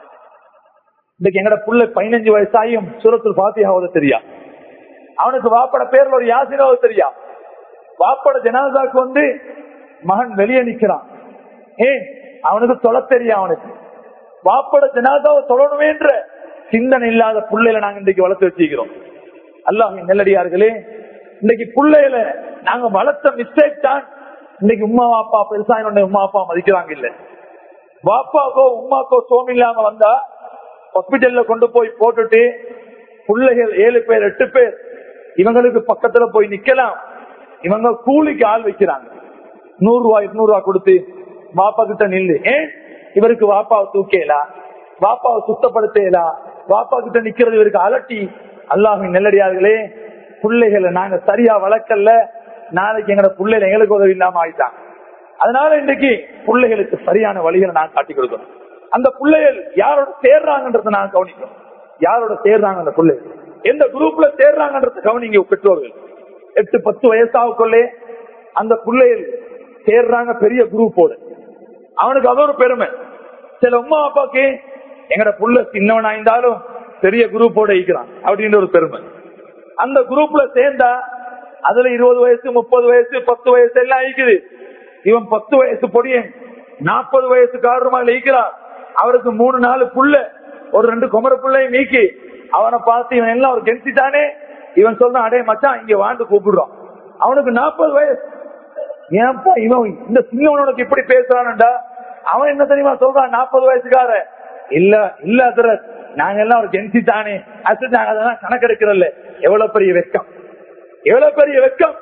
இன்னைக்கு எங்கட புள்ள பதினஞ்சு வயசாயும் சூரத்தில் பாத்தியாவது தெரியா அவனுக்கு வாப்பட பேர்ல ஒரு யாசினாவது தெரியா வாப்பட ஜனாதாக்கு வந்து மகன் வெளியே நிக்கிறான் ஏன் அவனுக்கு தொலை தெரியும் அவனுக்கு வாப்பட ஜனாதாவை தொழணுமேன்ற சிந்தனை இல்லாத பிள்ளைகளை நாங்க இன்றைக்கு வளர்த்து வச்சுக்கிறோம் அல்லாஹ் நெல்லடியார்களே இன்னைக்கு பிள்ளைகளை நாங்க வளர்த்த மிஸ்டேக் தான் இன்னைக்கு உமா வாப்பா பெருசா என்னுடைய உமா அப்பா மதிக்கிறாங்க இல்ல வாப்பாக்கோ உமாக்கோ சோம் இல்லாம வந்தா ஹாஸ்பிட்டல்ல கொண்டு போய் போட்டுட்டு பிள்ளைகள் ஏழு பேர் எட்டு பேர் இவங்களுக்கு பக்கத்துல போய் நிக்கலாம் இவங்க கூலிக்கு ஆள் வைக்கிறாங்க நூறு ரூபாய் இருநூறு ரூபாய் கொடுத்து வாப்பா கிட்ட நில்லு ஏன் இவருக்கு வாப்பாவை தூக்கலா வாப்பாவை சுத்தப்படுத்தலா வாப்பா கிட்ட நிக்கிறது இவருக்கு அலட்டி அல்லாஹின் நெல்லடியார்களே பிள்ளைகளை நாங்க சரியா வளர்க்கல நாளைக்கு எங்கட பிள்ளைகள் எங்களுக்கு உதவி இல்லாம ஆயிட்டாங்க அதனால இன்றைக்கு பிள்ளைகளுக்கு சரியான வழிகளை நான் காட்டி கொடுக்கணும் அந்த பிள்ளைகள் யாரோட சேர்றாங்கன்றத நான் கவனிக்கணும் யாரோட சேர்றாங்க அந்த பிள்ளைகள் எந்த குரூப்ல சேர்றாங்கன்றத கவனிங்க பெற்றோர்கள் எட்டு பத்து வயசாவுக்குள்ளே அந்த பிள்ளைகள் சேர்றாங்க பெரிய குரூப்போட அவனுக்கு அது ஒரு பெருமை சில உமா அப்பாக்கு எங்கட புள்ள சின்னவனா இருந்தாலும் பெரிய குரூப்போட இருக்கிறான் அப்படின்ற ஒரு பெருமை அந்த குரூப்ல சேர்ந்தா அதுல இருபது வயசு முப்பது வயசு பத்து வயசு எல்லாம் இருக்குது இவன் பத்து வயசு பொடியன் நாற்பது வயசு காரணமாக இருக்கிறான் அவருக்கு மூணு நாலு புள்ள ஒரு ரெண்டு குமர பிள்ளையும் நீக்கி அவனை பார்த்து இவன் எல்லாம் ஒரு கென்சி தானே இவன் சொல்றான் அடே மச்சான் இங்க வாண்டு கூப்பிடுறான் அவனுக்கு நாற்பது வயசு ஏன்பா இவன் இந்த சின்னவனுக்கு இப்படி பேசுறான்டா அவன் என்ன தெரியுமா சொல்றான் நாற்பது வயசுக்கார இல்ல இல்ல அதிரத் நாங்க எல்லாம் ஒரு ஜென்சி தானே அது நாங்க அதெல்லாம் கணக்கெடுக்கிறல்ல எவ்வளவு பெரிய வெக்கம் எவ்வளவு பெரிய வெக்கம்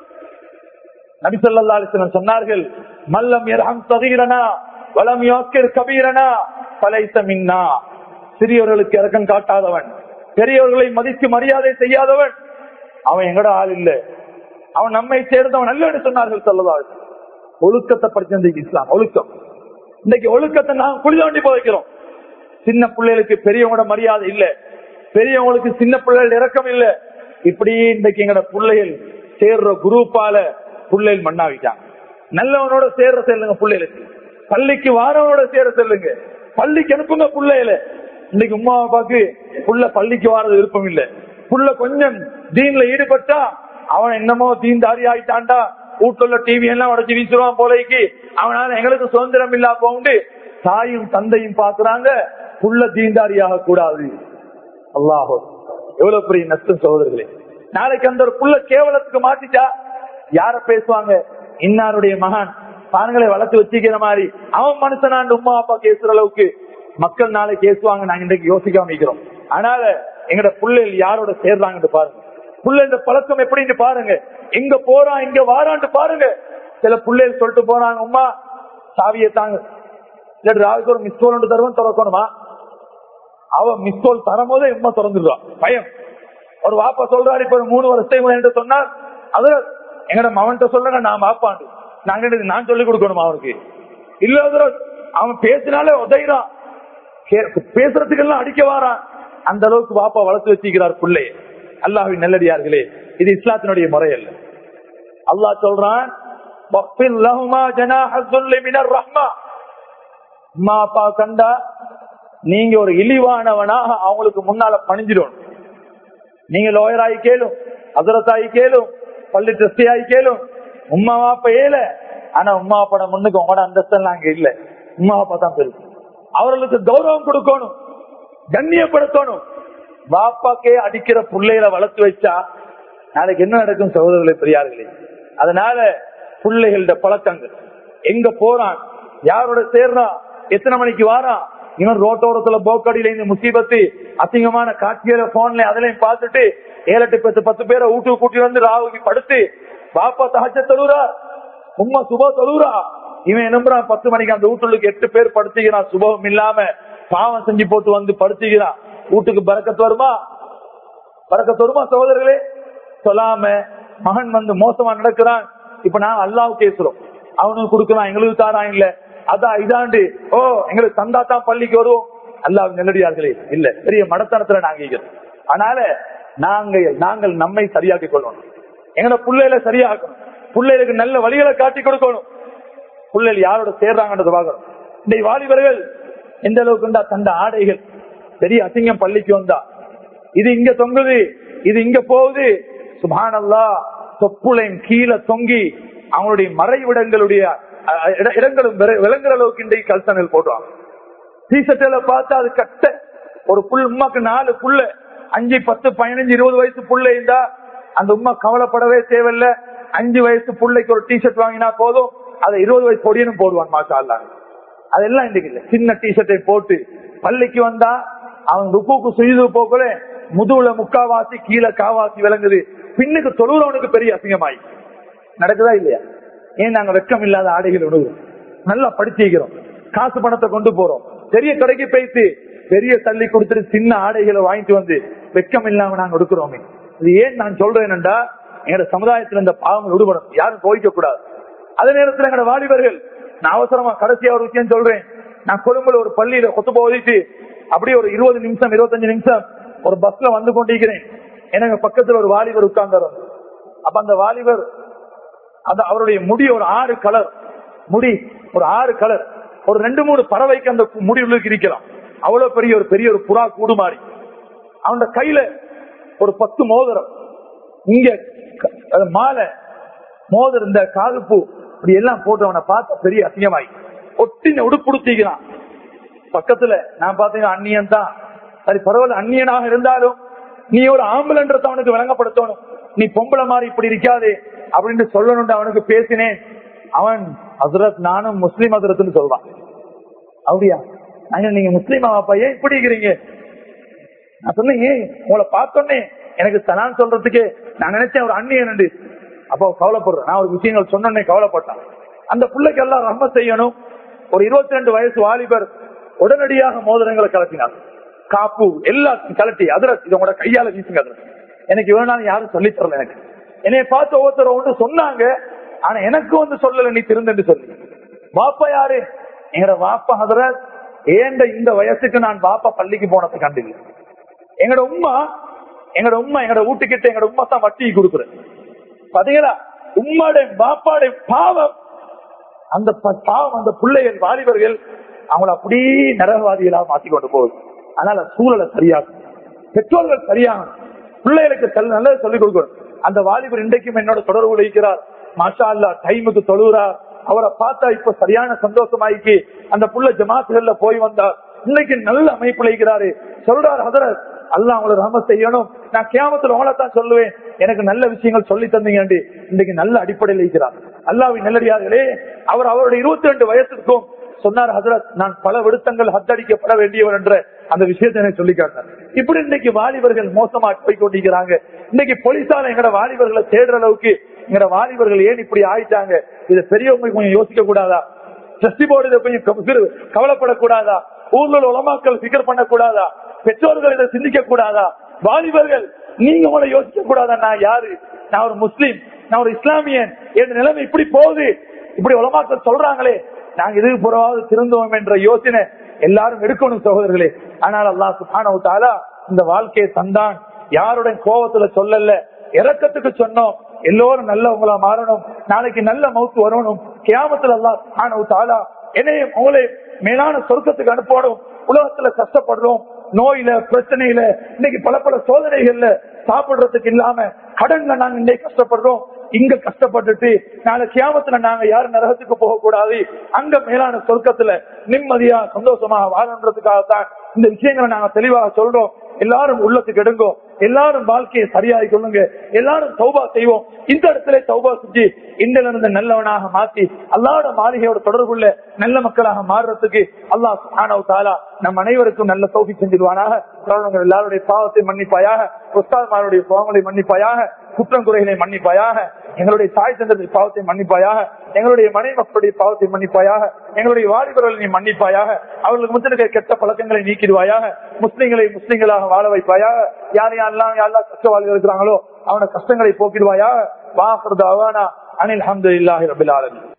நபி சொல்லா அலிஸ்லம் சொன்னார்கள் மல்லம் எரம் சதீரனா வலம் யோக்கிர் கபீரனா பலைத்த மின்னா சிறியவர்களுக்கு இறக்கம் காட்டாதவன் பெரியவர்களை மதித்து மரியாதை செய்யாதவன் அவன் எங்கட ஆள் இல்ல அவன் நம்மை சேர்ந்தவன் அல்ல சொன்னார்கள் சொல்லதா ஒழுக்கத்தை படிச்சிருந்த இஸ்லாம் ஒழுக்கம் இன்னைக்கு ஒழுக்கத்தை நாங்க குழி தோண்டி போதைக்கிறோம் சின்ன பிள்ளைகளுக்கு பெரியவங்களோட மரியாதை இல்ல பெரியவங்களுக்கு சின்ன பிள்ளைகள் இறக்கம் இல்ல இப்படி இன்னைக்கு எங்கட பிள்ளைகள் சேர்ற குரூப்பால பிள்ளைகள் மண்ணாவிட்டாங்க நல்லவனோட சேர்ற செல்லுங்க பிள்ளைகளுக்கு பள்ளிக்கு வாரவனோட சேர செல்லுங்க பள்ளிக்கு அனுப்புங்க பிள்ளைகள இன்னைக்கு உமா அப்பாக்கு புள்ள பள்ளிக்கு வாரது விருப்பம் இல்ல புள்ள கொஞ்சம் தீன்ல ஈடுபட்டா அவன் என்னமோ தீன்தாரி ஆயிட்டான்டா வீட்டுல டிவி எல்லாம் உடச்சு வீசுவான் போலைக்கு அவனால எங்களுக்கு சுதந்திரம் இல்லா போண்டு தாயும் தந்தையும் பாக்குறாங்க புள்ள தீண்டாரியாக கூடாது அல்லாஹோ எவ்வளவு பெரிய நஷ்டம் சகோதரர்களே நாளைக்கு அந்த ஒரு புள்ள கேவலத்துக்கு மாட்டிட்டா யார பேசுவாங்க இன்னாருடைய மகன் பாருங்களை வளர்த்து வச்சுக்கிற மாதிரி அவன் மனுஷனாண்டு உமா அப்பா கேசுற அளவுக்கு மக்கள் நாளை கேசுவாங்க நாங்க இன்றைக்கு யோசிக்காம இருக்கிறோம் அதனால எங்கட பிள்ளைகள் யாரோட சேர்றாங்கன்னு பாருங்க புள்ள இந்த பழக்கம் எப்படின்னு பாருங்க எங்க போறான் இங்க வாரான்னு பாருங்க சில பிள்ளைகள் சொல்லிட்டு போறாங்க உமா சாவியை தாங்க இல்லாட்டி ராவுக்கு ஒரு மிஸ் கோல் தருவோம் திறக்கணுமா அவ மிஸ் கோல் தரும் போதே உமா திறந்துடுவான் பயம் ஒரு வாப்பா சொல்றாரு இப்ப ஒரு மூணு வருஷம் என்று சொன்னார் அதுல எங்கட மவன்கிட்ட சொல்லுங்க நான் வாப்பாண்டு நாங்க என்னது நான் சொல்லி கொடுக்கணுமா அவனுக்கு இல்ல அதுல அவன் பேசினாலே உதைறான் கே- பேசுறதுக்கெல்லாம் அடிக்க வாரான் அந்த அளவுக்கு வாப்பா வளர்த்து வச்சுக்கிறார் பிள்ளைய அல்லாஹ்வின் நல்லடியார்களே இது இஸ்லாத்தினுடைய முறை அல்ல அல்லாஹ் சொல்றான் "வக்ஃபிர் லஹுமா ஜனாஹ ذُلِّ மின الرَّحْمَةِ." அம்மா அப்பா கண்டா நீங்க ஒரு இழிவானவனாக அவங்களுக்கு முன்னால பணிஞ்சிடணும் நீங்க லோயர் ஆகி கேளும் அதிரத் ஆகி கேளும் பள்ளி ட்ரஸ்டி ஆகி கேளும் உமா அப்பா ஏல ஆனா உமா அப்பாட முன்னுக்கு உங்களோட அந்தஸ்தெல்லாம் அங்க இல்ல உமா அப்பா தான் பெருசு அவர்களுக்கு கௌரவம் கொடுக்கணும் கண்ணியப்படுத்தணும் பாப்பாக்கே அடிக்கிற பிள்ளைகளை வளர்த்து வச்சா நாளைக்கு என்ன நடக்கும் சகோதரர்களே பெரியார்களே அதனால பிள்ளைகளோட பழக்கங்கள் எங்க போறான் யாரோட சேர்றான் எத்தனை மணிக்கு வாரான் இவன் ரோட்டோரத்துல போக்கடியில இந்த முசீபத்து அசிங்கமான காட்சிகளை போன்ல அதுலயும் பார்த்துட்டு ஏழு எட்டு பத்து பத்து பேரை வீட்டுக்கு கூட்டி வந்து ராவுக்கு படுத்து பாப்பா தகச்ச தொழுறா உம்மா சுப தொழுறா இவன் என்னம்புறான் பத்து மணிக்கு அந்த வீட்டுக்கு எட்டு பேர் படுத்துக்கிறான் சுபம் இல்லாம பாவம் செஞ்சு போட்டு வந்து படுத்துக்கிறான் வீட்டுக்கு பறக்கத்து வருமா பறக்கத்து வருமா சகோதரர்களே சொல்லாம மகன் வந்து மோசமா நடக்கிறான் இப்ப நான் அல்லாஹ் பேசுறோம் அவனுக்கு கொடுக்கலாம் எங்களுக்கு தாரான் இல்ல அதான் இதாண்டு ஓ எங்களுக்கு தந்தா தான் பள்ளிக்கு வருவோம் அல்லாஹ் நெல்லடியார்களே இல்ல பெரிய மடத்தனத்துல நாங்க இருக்கிறோம் அதனால நாங்க நாங்கள் நம்மை சரியாக்கிக் கொள்ளணும் எங்களோட பிள்ளைகளை சரியாக்கணும் பிள்ளைகளுக்கு நல்ல வழிகளை காட்டி கொடுக்கணும் பிள்ளைகள் யாரோட சேர்றாங்கன்றத பார்க்கணும் இந்த வாலிபர்கள் எந்த அளவுக்கு தந்த ஆடைகள் பெரிய அசிங்கம் பள்ளிக்கு வந்தா இது இங்க தொங்குது இது இங்க போகுது சுபானல்லா தொப்புளையும் கீழே தொங்கி அவங்களுடைய மறைவிடங்களுடைய அஹ், இட- இடங்களும் விர- விளங்குற அளவுக்கு இன்றைக்கு கல்சனல் போடுவாங்க டீஷர்ட்ல பார்த்தா அது கட்ட ஒரு புல் உமாக்கு நாலு புல்ல அஞ்சு பத்து பதினஞ்சு இருபது வயசு புள்ள இருந்தா அந்த உமா கவலைப்படவே தேவையில்ல அஞ்சு வயசு புள்ளைக்கு ஒரு டிஷர்ட் வாங்கினா போதும் அதை இருபது வயசு பொடியனும் போடுவான் மாஷா அல்லா அதெல்லாம் இன்றைக்கு இல்ல சின்ன டிஷர்ட்டை போட்டு பள்ளிக்கு வந்தா அவன் ருக்குக்கு சுயுது போக்கல முதுகுல முக்காவாசி கீழே காவாசி விளங்குது பின்னுக்கு தொழுறவனுக்கு பெரிய அசிங்கமாயி நடக்குதா இல்லையா ஏன் நாங்க வெக்கம் இல்லாத ஆடைகள் உணவுறோம் நல்லா படிச்சிக்கிறோம் காசு பணத்தை கொண்டு போறோம் பெரிய கடைக்கு போயிட்டு பெரிய தள்ளி கொடுத்துட்டு சின்ன ஆடைகளை வாங்கிட்டு வந்து வெக்கம் இல்லாம நாங்க எடுக்கிறோமே இது ஏன் நான் சொல்றேன்டா எங்க சமுதாயத்துல இந்த பாவங்கள் விடுபடும் யாரும் கோவிக்க கூடாது அதே நேரத்துல எங்க வாலிபர்கள் நான் அவசரமா கடைசியா ஒரு விஷயம் சொல்றேன் நான் கொழும்புல ஒரு பள்ளியில கொத்து போதிட்டு அப்படியே ஒரு இருபது நிமிஷம் இருபத்தஞ்சு நிமிஷம் ஒரு பஸ்ல வந்து கொண்டிருக்கிறேன் எனக்கு பக்கத்துல ஒரு வாலிபர் உட்கார்ந்தார் அப்ப அந்த வாலிபர் அந்த அவருடைய முடி ஒரு ஆறு கலர் முடி ஒரு ஆறு கலர் ஒரு ரெண்டு மூணு பறவைக்கு அந்த முடி உள்ளுக்கு இருக்கலாம் அவ்வளவு பெரிய ஒரு பெரிய ஒரு புறா கூடு மாறி அவனோட கையில ஒரு பத்து மோதிரம் இங்க க- அது மாலை மோதிரம் இந்த காதுப்பூ இப்படி எல்லாம் போட்டு அவனை பார்த்த பெரிய அசிங்கமாயி ஒட்டின உடுப்புடுத்திக்கிறான் பக்கத்துல நான் பாத்தீங்கன்னா அந்நியன் தான் சரி பரவாயில்ல அந்நியனாக இருந்தாலும் நீ ஒரு ஆம்புலன்றத அவனுக்கு விளங்கப்படுத்தணும் நீ பொம்பளை மாதிரி இப்படி இருக்காது அப்படின்னு சொல்லணும் அவனுக்கு பேசினேன் அவன் ஹசரத் நானும் முஸ்லீம் ஹசரத்னு சொல்றான் அப்படியா நாங்க நீங்க முஸ்லீமா வாப்பா ஏன் இப்படி இருக்கிறீங்க நான் சொன்னேன் ஏன் உங்களை பார்த்தோன்னே எனக்கு தலான் சொல்றதுக்கு நான் நினைச்சேன் ஒரு அந்நியன் அப்போ கவலைப்படுறேன் நான் ஒரு விஷயங்கள் சொன்னோன்னே கவலைப்பட்டான் அந்த பிள்ளைக்கு எல்லாம் ரம்ம செய்யணும் ஒரு இருபத்தி ரெண்டு வயசு வாலிபர் உடனடியாக மோதிரங்களை கலட்டினார் காப்பு எல்லாத்தையும் கலட்டி அதுல இது உங்களோட கையால வீசுங்க அதுல எனக்கு வேணாலும் யாரும் சொல்லி தரல எனக்கு என்னைய பார்த்து ஒவ்வொருத்தர் ஒன்று சொன்னாங்க ஆனா எனக்கு வந்து சொல்லல நீ திருந்தன்னு சொல்லி வாப்பா யாரு எங்கட வாப்பா ஹதரத் ஏண்ட இந்த வயசுக்கு நான் பாப்பா பள்ளிக்கு போனதை கண்டில்லை எங்கட உம்மா எங்கட உம்மா எங்கட வீட்டுக்கிட்ட எங்கட உம்மா தான் வட்டி கொடுக்குறேன் பாத்தீங்களா உம்மாட பாப்பாட பாவம் அந்த ப- பாவம் அந்த பிள்ளைகள் வாலிபர்கள் அவங்கள அப்படியே நரகவாதிகளா மாத்தி கொண்டு போகுது அதனால சூழலை சரியாகும் பெற்றோர்கள் சரியாகும் பிள்ளைகளுக்கு செல் நல்லது சொல்லிக் கொடுக்கணும் அந்த வாலிபர் இன்றைக்கும் என்னோட தொடர்பு வைக்கிறார் மாஷா அல்லா டைமுக்கு தொழுகிறார் அவரை பார்த்தா இப்ப சரியான சந்தோஷமாயிக்கு அந்த புள்ள ஜமாத்துகள்ல போய் வந்தார் இன்னைக்கு நல்ல அமைப்பு இருக்கிறாரு சொல்றார் ஹதரத் அல்லாஹ் உங்களை ரஹம செய்யணும் நான் கேமத்துல உங்களை தான் சொல்லுவேன் எனக்கு நல்ல விஷயங்கள் சொல்லி தந்தீங்க இன்னைக்கு நல்ல அடிப்படையில் இருக்கிறார் அல்லாவின் நல்லடியார்களே அவர் அவருடைய இருபத்தி ரெண்டு வயசுக்கும் சொன்னார் ஹசரத் நான் பல விடுத்தங்கள் ஹத்தடிக்கப்பட வேண்டியவர் என்ற அந்த விஷயத்தை எனக்கு சொல்லி காட்டார் இப்படி இன்னைக்கு வாலிபர்கள் மோசமா போய் கொண்டிருக்கிறாங்க இன்னைக்கு போலீசால எங்கட வாலிபர்களை தேடுற அளவுக்கு எங்கட வாலிபர்கள் ஏன் இப்படி ஆயிட்டாங்க இதை பெரியவங்க கொஞ்சம் யோசிக்க கூடாதா ட்ரஸ்டி போர்டு இதை கொஞ்சம் கவ- கவலைப்படக்கூடாதா ஊர்ல உள்ள உலமாக்கள் பிகர் பண்ணக்கூடாதா பெற்றோர்கள் இதை சிந்திக்க கூடாதா வாலிபர்கள் நீங்க உங்களை யோசிக்க கூடாதா நான் யாரு நான் ஒரு முஸ்லீம் நான் ஒரு இஸ்லாமியன் என் நிலைமை இப்படி போகுது இப்படி உலமாக்கள் சொல்றாங்களே நாங்க இதுக்கு புறவாவது திருந்துவோம் என்ற யோசனை எல்லாரும் எடுக்கணும் சகோதரர்களே ஆனால் அல்லாஹ் சுப்ஹானஹு தஆலா இந்த வாழ்க்கையை தந்தான் யாருடைய கோபத்துல சொல்லல இறக்கத்துக்கு சொன்னோம் எல்லோரும் நல்லவங்களா மாறணும் நாளைக்கு நல்ல மவுத்து வரணும் கியாமத்துல அல்லாஹ் சுப்ஹானஹு தஆலா என்னையும் உங்களை மேலான சொர்க்கத்துக்கு அனுப்பணும் உலகத்துல கஷ்டப்படுறோம் நோயில பிரச்சனையில இன்னைக்கு பல பல சோதனைகள்ல சாப்பிடுறதுக்கு இல்லாம கடன்ல நாங்க இன்னைக்கு கஷ்டப்படுறோம் இங்க கஷ்டப்பட்டுட்டு நாளை கியாமத்துல நாங்க யாரும் நரகத்துக்கு போக கூடாது அங்க மேலான சொர்க்கத்துல நிம்மதியா சந்தோஷமா வாழன்றதுக்காகத்தான் இந்த விஷயங்களை நாங்க தெளிவாக சொல்றோம் எல்லாரும் உள்ளத்துக்கு எடுங்கோ எல்லாரும் வாழ்க்கையை சரியாகி கொள்ளுங்க எல்லாரும் சௌபா செய்வோம் இந்த இடத்துல சௌபா செஞ்சு இந்தில இருந்து நல்லவனாக மாத்தி அல்லாட மாளிகையோட தொடர்புள்ள நல்ல மக்களாக மாறுறதுக்கு அல்லாஹ் சுப்ஹானஹு தஆலா நம் அனைவருக்கும் நல்ல தௌஃபீக் செஞ்சிருவானாக காரணங்கள் எல்லாருடைய பாவத்தை மன்னிப்பாயாக உஸ்தாத்மாருடைய பாவங்களை மன்னிப்பாயாக குற்றம் குறைகளை மன்னிப்பாயாக எங்களுடைய தாய் தந்தருடைய பாவத்தை மன்னிப்பாயாக எங்களுடைய மனைவி மக்களுடைய பாவத்தை மன்னிப்பாயாக எங்களுடைய வாலிபர்களை நீ மன்னிப்பாயாக அவர்களுக்கு முத்திருக்க கெட்ட பழக்கங்களை நீக்கிடுவாயாக முஸ்லிம்களை முஸ்லிம்களாக வாழ வைப்பாயாக யார் யாரெல்லாம் யாரெல்லாம் கஷ்டவாளிகள் இருக்கிறாங்களோ அவன கஷ்டங்களை போக்கிடுவாயாக வாஹர் தாவானா அனில் அஹமதுல்லாஹி ரபில் ஆலமீன்